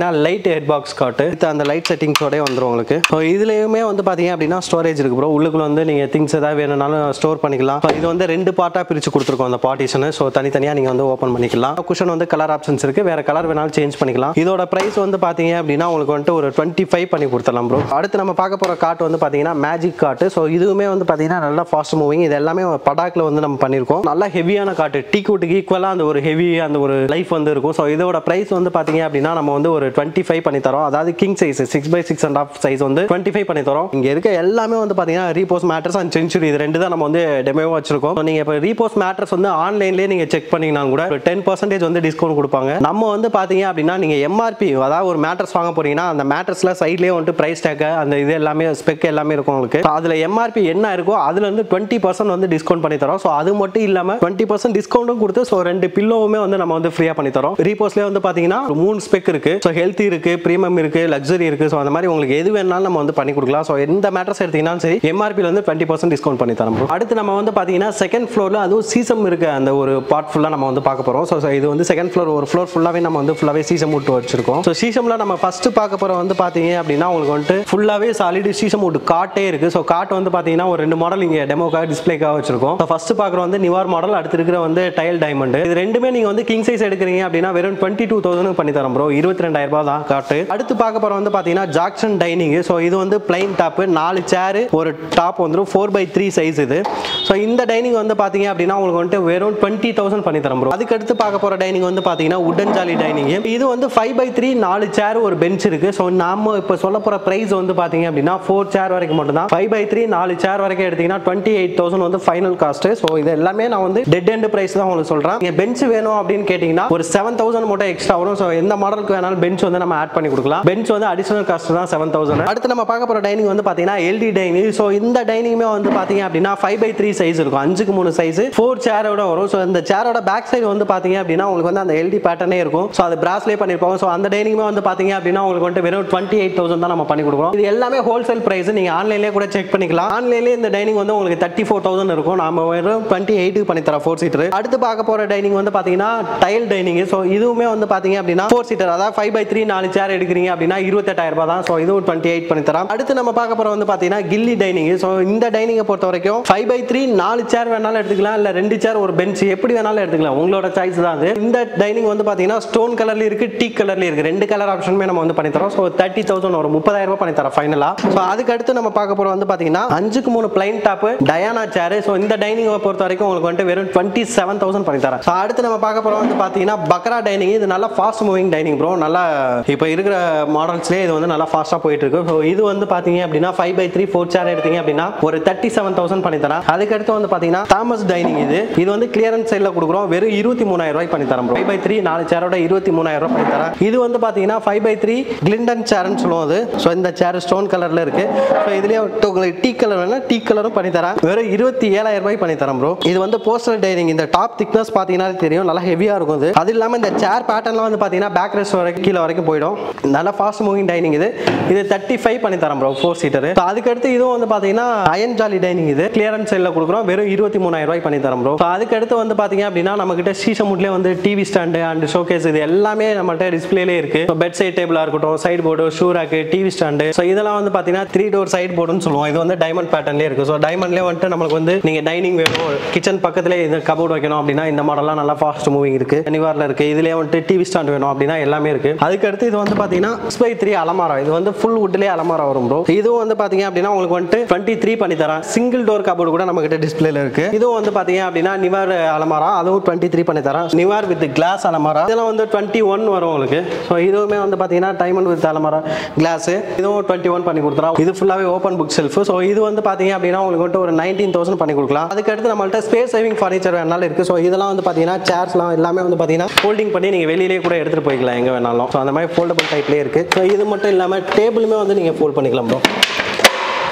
லைட் ஹெட் பாக்ஸ் காட்டு அந்த லைட் செட்டிங்ஸோடய வந்துடும் உங்களுக்கு ஸோ இதுலேயுமே வந்து பார்த்தீங்க அப்படின்னா ஸ்டோரேஜ் இருக்கு ப்ரோ உள்ளுக்குள்ள வந்து நீங்கள் திங்ஸ் ஏதாவது வேணும்னாலும் ஸ்டோர் பண்ணிக்கலாம் So இது வந்து ரெண்டு பார்ட்டாக பிரித்து கொடுத்துருக்கோம் அந்த பார்ட்டிஷனு ஸோ தனித்தனியாக நீங்கள் வந்து ஓப்பன் பண்ணிக்கலாம் குஷன் வந்து கலர் ஆப்ஷன்ஸ் இருக்குது வேறு கலர் வேணாலும் சேஞ்ச் பண்ணிக்கலாம் இதோட ப்ரைஸ் வந்து பார்த்தீங்க அப்படின்னா உங்களுக்கு வந்துட்டு ஒரு டுவெண்ட்டி ஃபைவ் பண்ணி கொடுத்துடலாம் ப்ரோ அடுத்து நம்ம பார்க்க போகிற காட்டு வந்து பார்த்தீங்கன்னா மேஜிக் காட்டு ஸோ இதுவுமே வந்து பார்த்தீங்கன்னா நல்லா ஃபாஸ்ட் மூவிங் இது எல்லாமே படாக்கில் வந்து நம்ம பண்ணியிருக்கோம் நல்லா ஹெவியான காட்டு டீ கூட்டுக்கு ஈக்குவலாக அந்த ஒரு ஹெவி அந்த ஒரு லைஃப் வந்து இருக்கும் ஸோ இதோட ப்ரைஸ் வந்து பார்த்தீங்க அப்படின்னா நம்ம வந்து ஒரு டுவெண்ட்டி ஃபைவ் பண்ணி தரோம் அதாவது king size six by six and half size வந்து டுவெண்ட்டி ஃபைவ் பண்ணி தரோம் இங்கே இருக்க எல்லாமே வந்து பார்த்தீங்கன்னா ரீபோஸ் மேட்ரஸ் அண்ட் சென்ச்சுரி இது ரெண்டு தான் நம்ம வந்து டெமோவாக வச்சிருக்கோம் ஸோ நீங்கள் இப்போ ரீபோஸ் மேட்ரஸ் வந்து ஆன்லைன்லேயே நீங்கள் செக் பண்ணீங்கன்னா கூட ஒரு டென் பர்சன்டேஜ் வந்து டிஸ்கவுண்ட் கொடுப்பாங்க நம்ம வந்து பார்த்தீங்க அப்படின்னா நீங்கள் எம்ஆர்பி அதாவது ஒரு மேட்ரஸ் வாங்க போறீங்கன்னா அந்த மேட்ரஸில் சைட்லேயே வந்துட்டு ப்ரைஸ் டேக் அந்த இது எல்லாமே ஸ்பெக் எல்லாமே இருக்கும் உங்களுக்கு So அதில் எம்ஆர்பி என்ன இருக்கோ அதுல இருந்து டுவெண்ட்டி பர்சன்ட் வந்து டிஸ்கவுண்ட் பண்ணி தரோம் ஸோ அது மட்டும் இல்லாமல் டுவெண்ட்டி பர்சன்ட் டிஸ்கவுண்ட்டும் கொடுத்து ஸோ ரெண்டு பில்லோவுமே வந்து நம்ம வந்து ஃப்ரீயாக பண்ணி தரோம் ரீபோஸ்லேயே வந்து பார்த்தீங்கன்னா ஒரு மூணு ஸ்பெக் இருக்கு ஸோ ஹெல்த்தி இருக்கு ப்ரீமியம் இருக்கு லக்ஸரி இருக்கு ஸோ அந்த மாதிரி உங்களுக்கு எது வேணாலும் நம்ம வந்து பண்ணி கொடுக்கலாம் ஸோ எந்த மேட்ரஸ் எடுத்தீங்கன்னாலும் சரி எம்ஆர்பியில் வந்து டுவெண்ட்டி பர்சன்ட் டிஸ்கவுண்ட் பண்ணி தரோம் bro. அடுத்து நம்ம வந்து பார்த்தீங்கன்னா செகண்ட் ஃப்ளோரில் அதுவும் சீசம் இருக்க அந்த ஒரு பார்ட் ஃபுல்லாக நம்ம வந்து பார்க்க போகிறோம் ஸோ இது வந்து செகண்ட் ஃப்ளோர் ஒரு ஃப்ளோர் ஃபுல்லாகவே நம்ம வந்து ஃபுல்லாகவே சீசம் விட்டு வச்சிருக்கோம் ஸோ சீசமில் நம்ம ஃபர்ஸ்ட் பார்க்க போகிற வந்து பார்த்தீங்க அப்படின்னா உங்களுக்கு வந்துட்டு ஃபுல்லாகவே சாலிட் சீசம் விட்டு காட்டே இருக்கு ஸோ காட் வந்து பார்த்தீங்கன்னா ஒரு ரெண்டு மாடல் இங்கே டெமோக்காக டிஸ்பிளேக்காக வச்சிருக்கோம் ஸோ ஃபர்ஸ்ட் பார்க்குற வந்து நிவார் மாடல் அடுத்து இருக்கிற வந்து டைல் டைமண்ட் இது ரெண்டுமே நீங்கள் வந்து கிங் சைஸ் எடுக்கிறீங்க அப்படின்னா வெறும் டுவெண்ட்டி டூ தௌசண்ட் பண்ணி தரோம் ப்ரோ இருபத்தி ரெண்டாயிரம் ரூபாய் தான் காட்டு அடுத்து பார்க்க போகிற வந்து பார்த்தீங்கன்னா ஜாக்சன் டைனிங் ஸோ இது வந்து பிளைன் டாப் நாலு சேர் ஒரு டாப் வந்துடும் ஃபோர் பை த்ரீ சைஸ் இது ஸோ இந்த டைனிங் வந்து பார்த்தீங்க அப்படின்னா உங்களுக்கு வந்துட்டு வெறும் டுவெண்ட்டி தௌசண்ட் பண்ணி தரோம் ப்ரோ அதுக்கடுத்து பார்க்க போகிற டைனிங் வந்து பார்த்தீங்கன்னா உடன் ஜாலி டைனிங் இது வந்து ஃபைவ் பை த்ரீ நாலு சேர் ஒரு பெஞ்ச் இருக்கு ஸோ நாம இப்போ சொல்ல போகிற ப்ரைஸ் வந்து பார்த்தீங்க அப்படின்னா ஃபோர் சேர் வரைக்கும் மட்டும் தான் ஃபைவ் பை த்ரீ நாலு சேர் வரைக்கும் எடுத்தீங்கன்னா டுவெண்ட்டி எயிட் தௌசண்ட் வந்து ஃபைனல் காஸ்ட் ஸோ இது எல்லாமே நான் வந்து டெட் எண்ட் பிரைஸ் தான் உங்களுக்கு சொல்கிறேன் நீங்கள் பெஞ்ச் வேணும் அப்படின்னு கேட்டிங்கன்னா ஒரு செவன் தௌசண்ட் மட்டும் எக்ஸ்ட்ரா வரும் ஸோ எந்த மாடலுக்கு வேணாலும் பெஞ்ச் வந்து நம்ம ஆட் பண்ணி கொடுக்கலாம் பெஞ்ச் வந்து அடிஷனல் காஸ்ட் தான் செவன் தௌசண்ட் அடுத்து நம்ம பார்க்க போகிற டைனிங் வந்து பார்த்தீங்கன்னா எல்டி டைனிங் ஸோ இந்த டைனிங்குமே வந்து பார்த்தீங்க அப்படின்னா ஃபைவ் பை த்ரீ சைஸ் இருக்கும் அஞ்சுக்கு மூணு சைஸ் ஃபோர் சேரோட வரும் ஸோ இந்த சேரோட பேக் சைடு வந்து பார்த்தீங்க அப்படின்னா உங்களுக்கு வந்து அந்த எல்டி பேட்டர்னே இருக்கும் ஸோ அது பிராஸ்லேயே பண்ணியிருப்போம் ஸோ அந்த டைனிங்குமே வந்து பார்த்தீங்க அப்படின்னா உங்களுக்கு வந்துட்டு வெறும் டுவெண்ட்டி எயிட் தௌசண்ட் தான் நம்ம பண்ணி கொடுக்குறோம் இது எல்லாமே ஹோல்சேல் பிரைஸ் நீங்கள் ஆன்லைன்லேயே கூட செக் பண்ணிக்கலாம் ஆன்லைன்லேயே இந்த டைனிங் வந்து உங்களுக்கு தேர்ட்டி ஃபோர் தௌசண்ட் இருக்கும் நாம வெறும் டுவெண்ட்டி எயிட்டுக்கு பண்ணி தரோம் ஃபோர் சீட்டர் அடுத்து பார்க்க போகிற டைனிங் வந்து பார்த்தீங்கன்னா டைல் டைனிங் ஸோ இதுவுமே வந்து பார்த்தீங்க அப்படின்னா ஃபோர் சீட்டர் அதாவது ஃபைவ் பை த்ரீ நாலு சேர் எடுக்கிறீங்க அப்படின்னா இருபத்தெட்டாயிரம் ரூபாய் தான் ஸோ இதுவும் டுவெண்ட்டி எயிட் பண்ணி தரோம் அடுத்து நம்ம பார்க்க போகிற வந்து பார்த்தீங்கன்னா கில்லி டைனிங் ஸோ இந்த டைனிங்கை பொறுத்த வரைக்கும் ஃபைவ் பை த்ரீ நாலு சேர் வேணாலும் எடுத்துக்கலாம் இல்லை ரெண்டு சேர் ஒரு பெஞ்ச் எப்படி வேணாலும் எடுத்துக்கலாம் உங்களோட சாய்ஸ் தான் அது இந்த டைனிங் வந்து பார்த்தீங்கன்னா ஸ்டோன் கலர்ல இருக்கு டீ கலர்ல இருக்கு ரெண்டு கலர் ஆப்ஷனுமே நம்ம வந்து பண்ணி தரோம் ஸோ தேர்ட்டி தௌசண்ட் ஒரு முப்பதாயிரம் ரூபாய் பண்ணி தரோம் ஃபைனலாக ஸோ அதுக்கு அடுத்து நம்ம பார்க்க போகிற வந்து பார்த்தீங்கன்னா அஞ்சுக்கு மூணு plain top Diana chair so இந்த டைனிங்கை பொறுத்த வரைக்கும் உங்களுக்கு வந்துட்டு வெறும் டுவெண்ட்டி செவன் தௌசண்ட் பண்ணி தரேன் ஸோ அடுத்து நம்ம பார்க்க போகிறோம் வந்து பார்த்தீங்கன்னா பக்ரா டைனிங் இது நல்லா ஃபாஸ்ட் மூவிங் டைனிங் ப்ரோ நல்லா இப்போ இருக்கிற மாடல்ஸ்லேயே இது வந்து நல்லா ஃபாஸ்ட்டாக போயிட்டு இருக்கு ஸோ இது வந்து பார்த்தீங்க அப்படின்னா five by three four chair எடுத்தீங்க அப்படின்னா ஒரு தேர்ட்டி செவன் தௌசண்ட் பண்ணி தரேன் அதுக்கடுத்து வந்து பார்த்தீங்கன்னா தாமஸ் டைனிங் இது இது வந்து கிளியரன்ஸ் சைடில் கொடுக்குறோம் வெறும் இருபத்தி மூணாயிரம் ரூபாய் பண்ணி தரோம் ஃபைவ் பை த்ரீ நாலு சேரோட இருபத்தி மூணாயிரம் ரூபாய் பண்ணி தரேன் இது வந்து பார்த்தீங்கன்னா ஃபைவ் பை த்ரீ கிளிண்டன் சேர்னு சொல்லுவோம் அது ஸோ இந்த சேர் ஸ்டோன் கலரில் இருக்கு ஸோ இதுலேயே உங்களுக்கு டீ கலர் வேணா டீ கலரும் பண்ணி தரேன் வெறும் இருபத்தி ஏழாயிரம் ரூபாய் பண்ணி தரேன் ப்ரோ இது வந்து போஸ்டர் டைனிங் இந்த டாப் திக்னஸ் பார்த்தீங்கன்னா தெரியும் நல்லா ஹெவியாக இருக்கும் இது அது இல்லாமல் இந்த சேர் பேட்டர்ன்லாம் வந்து பார்த்தீங்கன்னா பேக் ரெஸ்ட் வரைக்கும் கீழே வரைக்கும் போயிடும் நல்லா ஃபாஸ்ட் மூவிங் டைனிங் இது இது தேர்ட்டி ஃபைவ் பண்ணி தரேன் ப்ரோ ஃபோர் சீட்டர் அதுக்கடுத்து இதுவும் வந்து பார்த்தீங்கன்னா அயன் ஜாலி டைனிங் இது கிளியரன்ஸ் சைடில் கொடுக்குறோம் வெறும் இருபத்தி மூணாயிரம் ரூபாய் பண்ணி தரோம் ப்ரோ அதுக்கடுத்து வந்து பார்த்தீங்க அப்படின்னா நம்ம கிட்ட சீசமுட்லேயே வந்து டிவி ஸ்டாண்டு அண்ட் ஷோகேஸ் இது எல்லாமே நம்மள்ட்ட டிஸ்பிளேலே இருக்கு பெட் சைட் டேபிளாக இருக்கட்டும் side board shoe rack TV stand so இதெல்லாம் வந்து பார்த்தீங்கன்னா த்ரீ டோர் சைடு போர்டுன்னு சொல்லுவோம் இது வந்து டைமண்ட் பேட்டர்ன்லேயே இருக்கு ஸோ டைமண்ட்லேயே வந்துட்டு நம்மளுக்கு வந்து நீங்கள் டைனிங் வேணும் கிச்சன் பக்கத்துலேயே இது கபோர்டு வைக்கணும் அப்படின்னா இந்த மாடல்லாம் நல்லா ஃபாஸ்ட் மூவிங் இருக்கு நிவாரில் இருக்கு இதுலேயே வந்துட்டு டிவி ஸ்டாண்ட் வேணும் அப்படின்னா எல்லாமே இருக்கு அதுக்கடுத்து இது வந்து பார்த்தீங்கன்னா ஸ்பை த்ரீ அலமாரா இது வந்து ஃபுல் வுட்லேயே அலமாரா வரும் ப்ரோ இதுவும் வந்து பார்த்தீங்க அப்படின்னா உங்களுக்கு வந்துட்டு டுவெண்ட்டி த்ரீ பண்ணி தரேன் சிங்கிள் டோர் கபோர்டு கூட நம்ம கிட்ட டிஸ்பிளேல இருக்கு இதுவும் வந்து பார்த்தீங்க அப்படின்னா நிவார் அலமாரா அதுவும் டுவெண்ட்டி த்ரீ பண்ணி தரேன் நிவார் வித் கிளாஸ் அலமாரா இதெல்லாம் வந்து டுவெண்ட்டி ஒன் வரும் உங்களுக்கு ஸோ இதுவுமே வந்து பார்த்தீங்கன்னா டைமண்ட் வித் அலமாரா கிளாஸ் இதுவும் டுவெண்ட்டி ஒன் பண்ணி கொடுத்துறோம் இது ஃபுல்லாகவே ஓப்பன் புக் செல்ஃப் ஸோ இது வந்து பார்த்தீங்க அப்படின்னா உங்களுக்கு வந்துட்டு ஒரு நைன்டீன் தௌசண்ட் பண்ணி கொடுக்கலாம் அதுக்கடுத்து நம்மள்ட்ட ஸ்பேஸ் சேவிங் ஃபர்னிச்சர் வேணாலும் இருக்கு ஸோ இதெல்லாம் வந்து பார்த்தீங்கன்னா சேர்ஸ்லாம் எல்லாமே வந்து பார்த்தீங்கன்னா ஃபோல்டிங் பண்ணி நீங்கள் வெளியிலேயே கூட எடுத்துகிட்டு போய்க்கலாம் எங்கே வேணாலும் ஸோ அந்த மாதிரி ஃபோல்டபுள் டைப்லேயே இருக்கு ஸோ இது மட்டும் இல்லாமல் டேபிளுமே வந்து நீங்கள் ஃபோல்ட் பண்ணிக்கலாம் ப்ரோ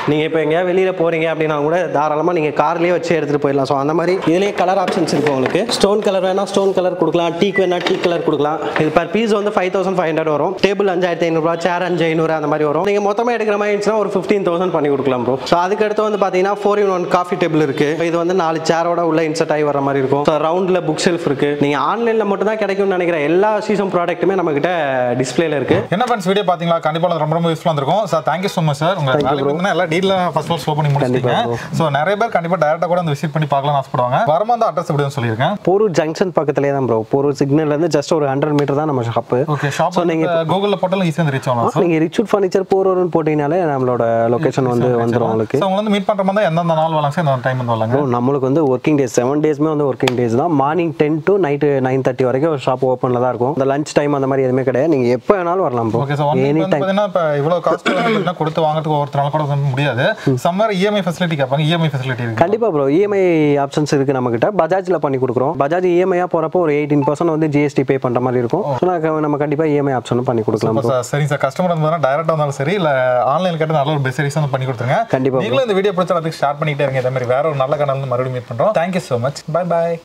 நீங்கள் இப்போ எங்கேயாவது வெளியில் போகிறீங்க அப்படின்னா கூட தாராளமாக நீங்கள் கார்லேயே வச்சு எடுத்துகிட்டு போயிடலாம் ஸோ அந்த மாதிரி இதுலேயே கலர் ஆப்ஷன்ஸ் இருக்கு உங்களுக்கு ஸ்டோன் கலர் வேணா ஸ்டோன் கலர் கொடுக்கலாம் டீக் வேணா டீ கலர் கொடுக்கலாம் இது பர் பீஸ் வந்து ஃபைவ் தௌசண்ட் ஃபைவ் ஹண்ட்ரட் வரும் டேபிள் அஞ்சாயிரத்தி ஐநூறுரூவா சேர் அஞ்சு ஐநூறு அந்த மாதிரி வரும் நீங்கள் மொத்தமாக எடுக்கிற மாதிரி இருந்துச்சுன்னா ஒரு ஃபிஃப்டீன் தௌசண்ட் பண்ணி கொடுக்கலாம் ப்ரோ ஸோ அதுக்கடுத்து வந்து பார்த்தீங்கன்னா four in one coffee table இருக்கு இது வந்து நாலு சேரோட உள்ள இன்சர்ட் ஆகி வர மாதிரி இருக்கும் ஸோ ரவுண்டில் புக் ஷெல்ஃப் இருக்கு நீங்கள் ஆன்லைனில் மட்டும் தான் கிடைக்கும்னு நினைக்கிற எல்லா சீசன் ப்ராடக்ட்டுமே நம்ம கிட்ட டிஸ்பிளேல இருக்கு என்ன ஃப்ரெண்ட்ஸ் வீடியோ பாத்தீங்களா கண்டிப்பா ரொம்ப ரொம்ப யூஸ்ஃபுல்லா இருக்கும் sir thank you so much sir உங்க வேலைக்கு வந்து எல்லா டீட்ல ஃபர்ஸ்ட் ஆஃப் ஷோ பண்ணி முடிச்சிட்டீங்க ஸோ நிறைய பேர் கண்டிப்பா டேரக்டா கூட வந்து விசிட் பண்ணி பார்க்கலாம் ஆசைப்படுவாங்க வரமா அந்த அட்ரஸ் எப்படி சொல்லியிருக்கேன் போரூர் ஜங்ஷன் பக்கத்துலேயே தான் ப்ரோ போரூர் சிக்னல்ல இருந்து ஜஸ்ட் ஒரு ஹண்ட்ரட் மீட்டர் தான் நம்ம ஷாப்பு ஓகே ஷாப் So, நீங்க கூகுள்ல போட்டாலும் ஈஸியாக ரீச் ஆகலாம் சார் நீங்கள் ரிச்சூட் ஃபர்னிச்சர் போரூர்னு போட்டிங்கனாலே நம்மளோட லொகேஷன் வந்து வந்துடும் உங்களுக்கு ஸோ உங்களை வந்து மீட் பண்ற மாதிரி தான் எந்தெந்த நாள் வரலாம் சார் எந்த டைம் வந்து வரலாங்க ப்ரோ நம்மளுக்கு வந்து ஒர்க்கிங் டேஸ் செவன் டேஸ்மே வந்து ஒர்க்கிங் டேஸ் தான் morning ten to night nine thirty வரைக்கும் ஷாப் ஓப்பனில் தான் இருக்கும் இந்த லஞ்ச் டைம் அந்த மாதிரி எதுவுமே கிடையாது நீங்கள் எப்போ வேணாலும் வரலாம் bro okay sir one any வந்து டைம் பார்த்தீங்கன்னா இப்போ இவ்வளோ காஸ்ட் வந்து பார்த்தீங்கன்னா கொடுத்து வாங்குறதுக்கு ஒவ்வொருத்தரால கூட வந்து முடியாது சம்மர் இஎம்ஐ ஃபெசிலிட்டி கேட்பாங்க இஎம்ஐ ஃபெசிலிட்டி இருக்கு கண்டிப்பாக ப்ரோ இஎம்ஐ ஆப்ஷன்ஸ் இருக்குது நம்மக்கிட்ட பஜாஜில் பண்ணி கொடுக்குறோம் பஜாஜ் இஎம்ஐயாக போகிறப்போ ஒரு எயிட்டீன் பர்சன்ட் வந்து ஜிஎஸ்டி பே பண்ணுற மாதிரி இருக்கும் ஸோ நான் நம்ம கண்டிப்பாக இஎம்ஐ ஆப்ஷனும் பண்ணி கொடுக்கலாம் இப்போ சார் சரி சார் கஸ்டமர் வந்து டைரக்டா இருந்தாலும் சரி இல்ல ஆன்லைன் கேட்டு நல்ல ஒரு பெஸ்ட் சர்வீஸ் வந்து பண்ணி கொடுத்துருங்க கண்டிப்பா bro. நீங்களும் இந்த வீடியோ பிடிச்ச அதுக்கு ஷேர் பண்ணிட்டே இருங்க இதே மாதிரி வேற ஒரு நல்ல கனல் மறுபடியும் மீட் பண்றோம் thank you so much bye by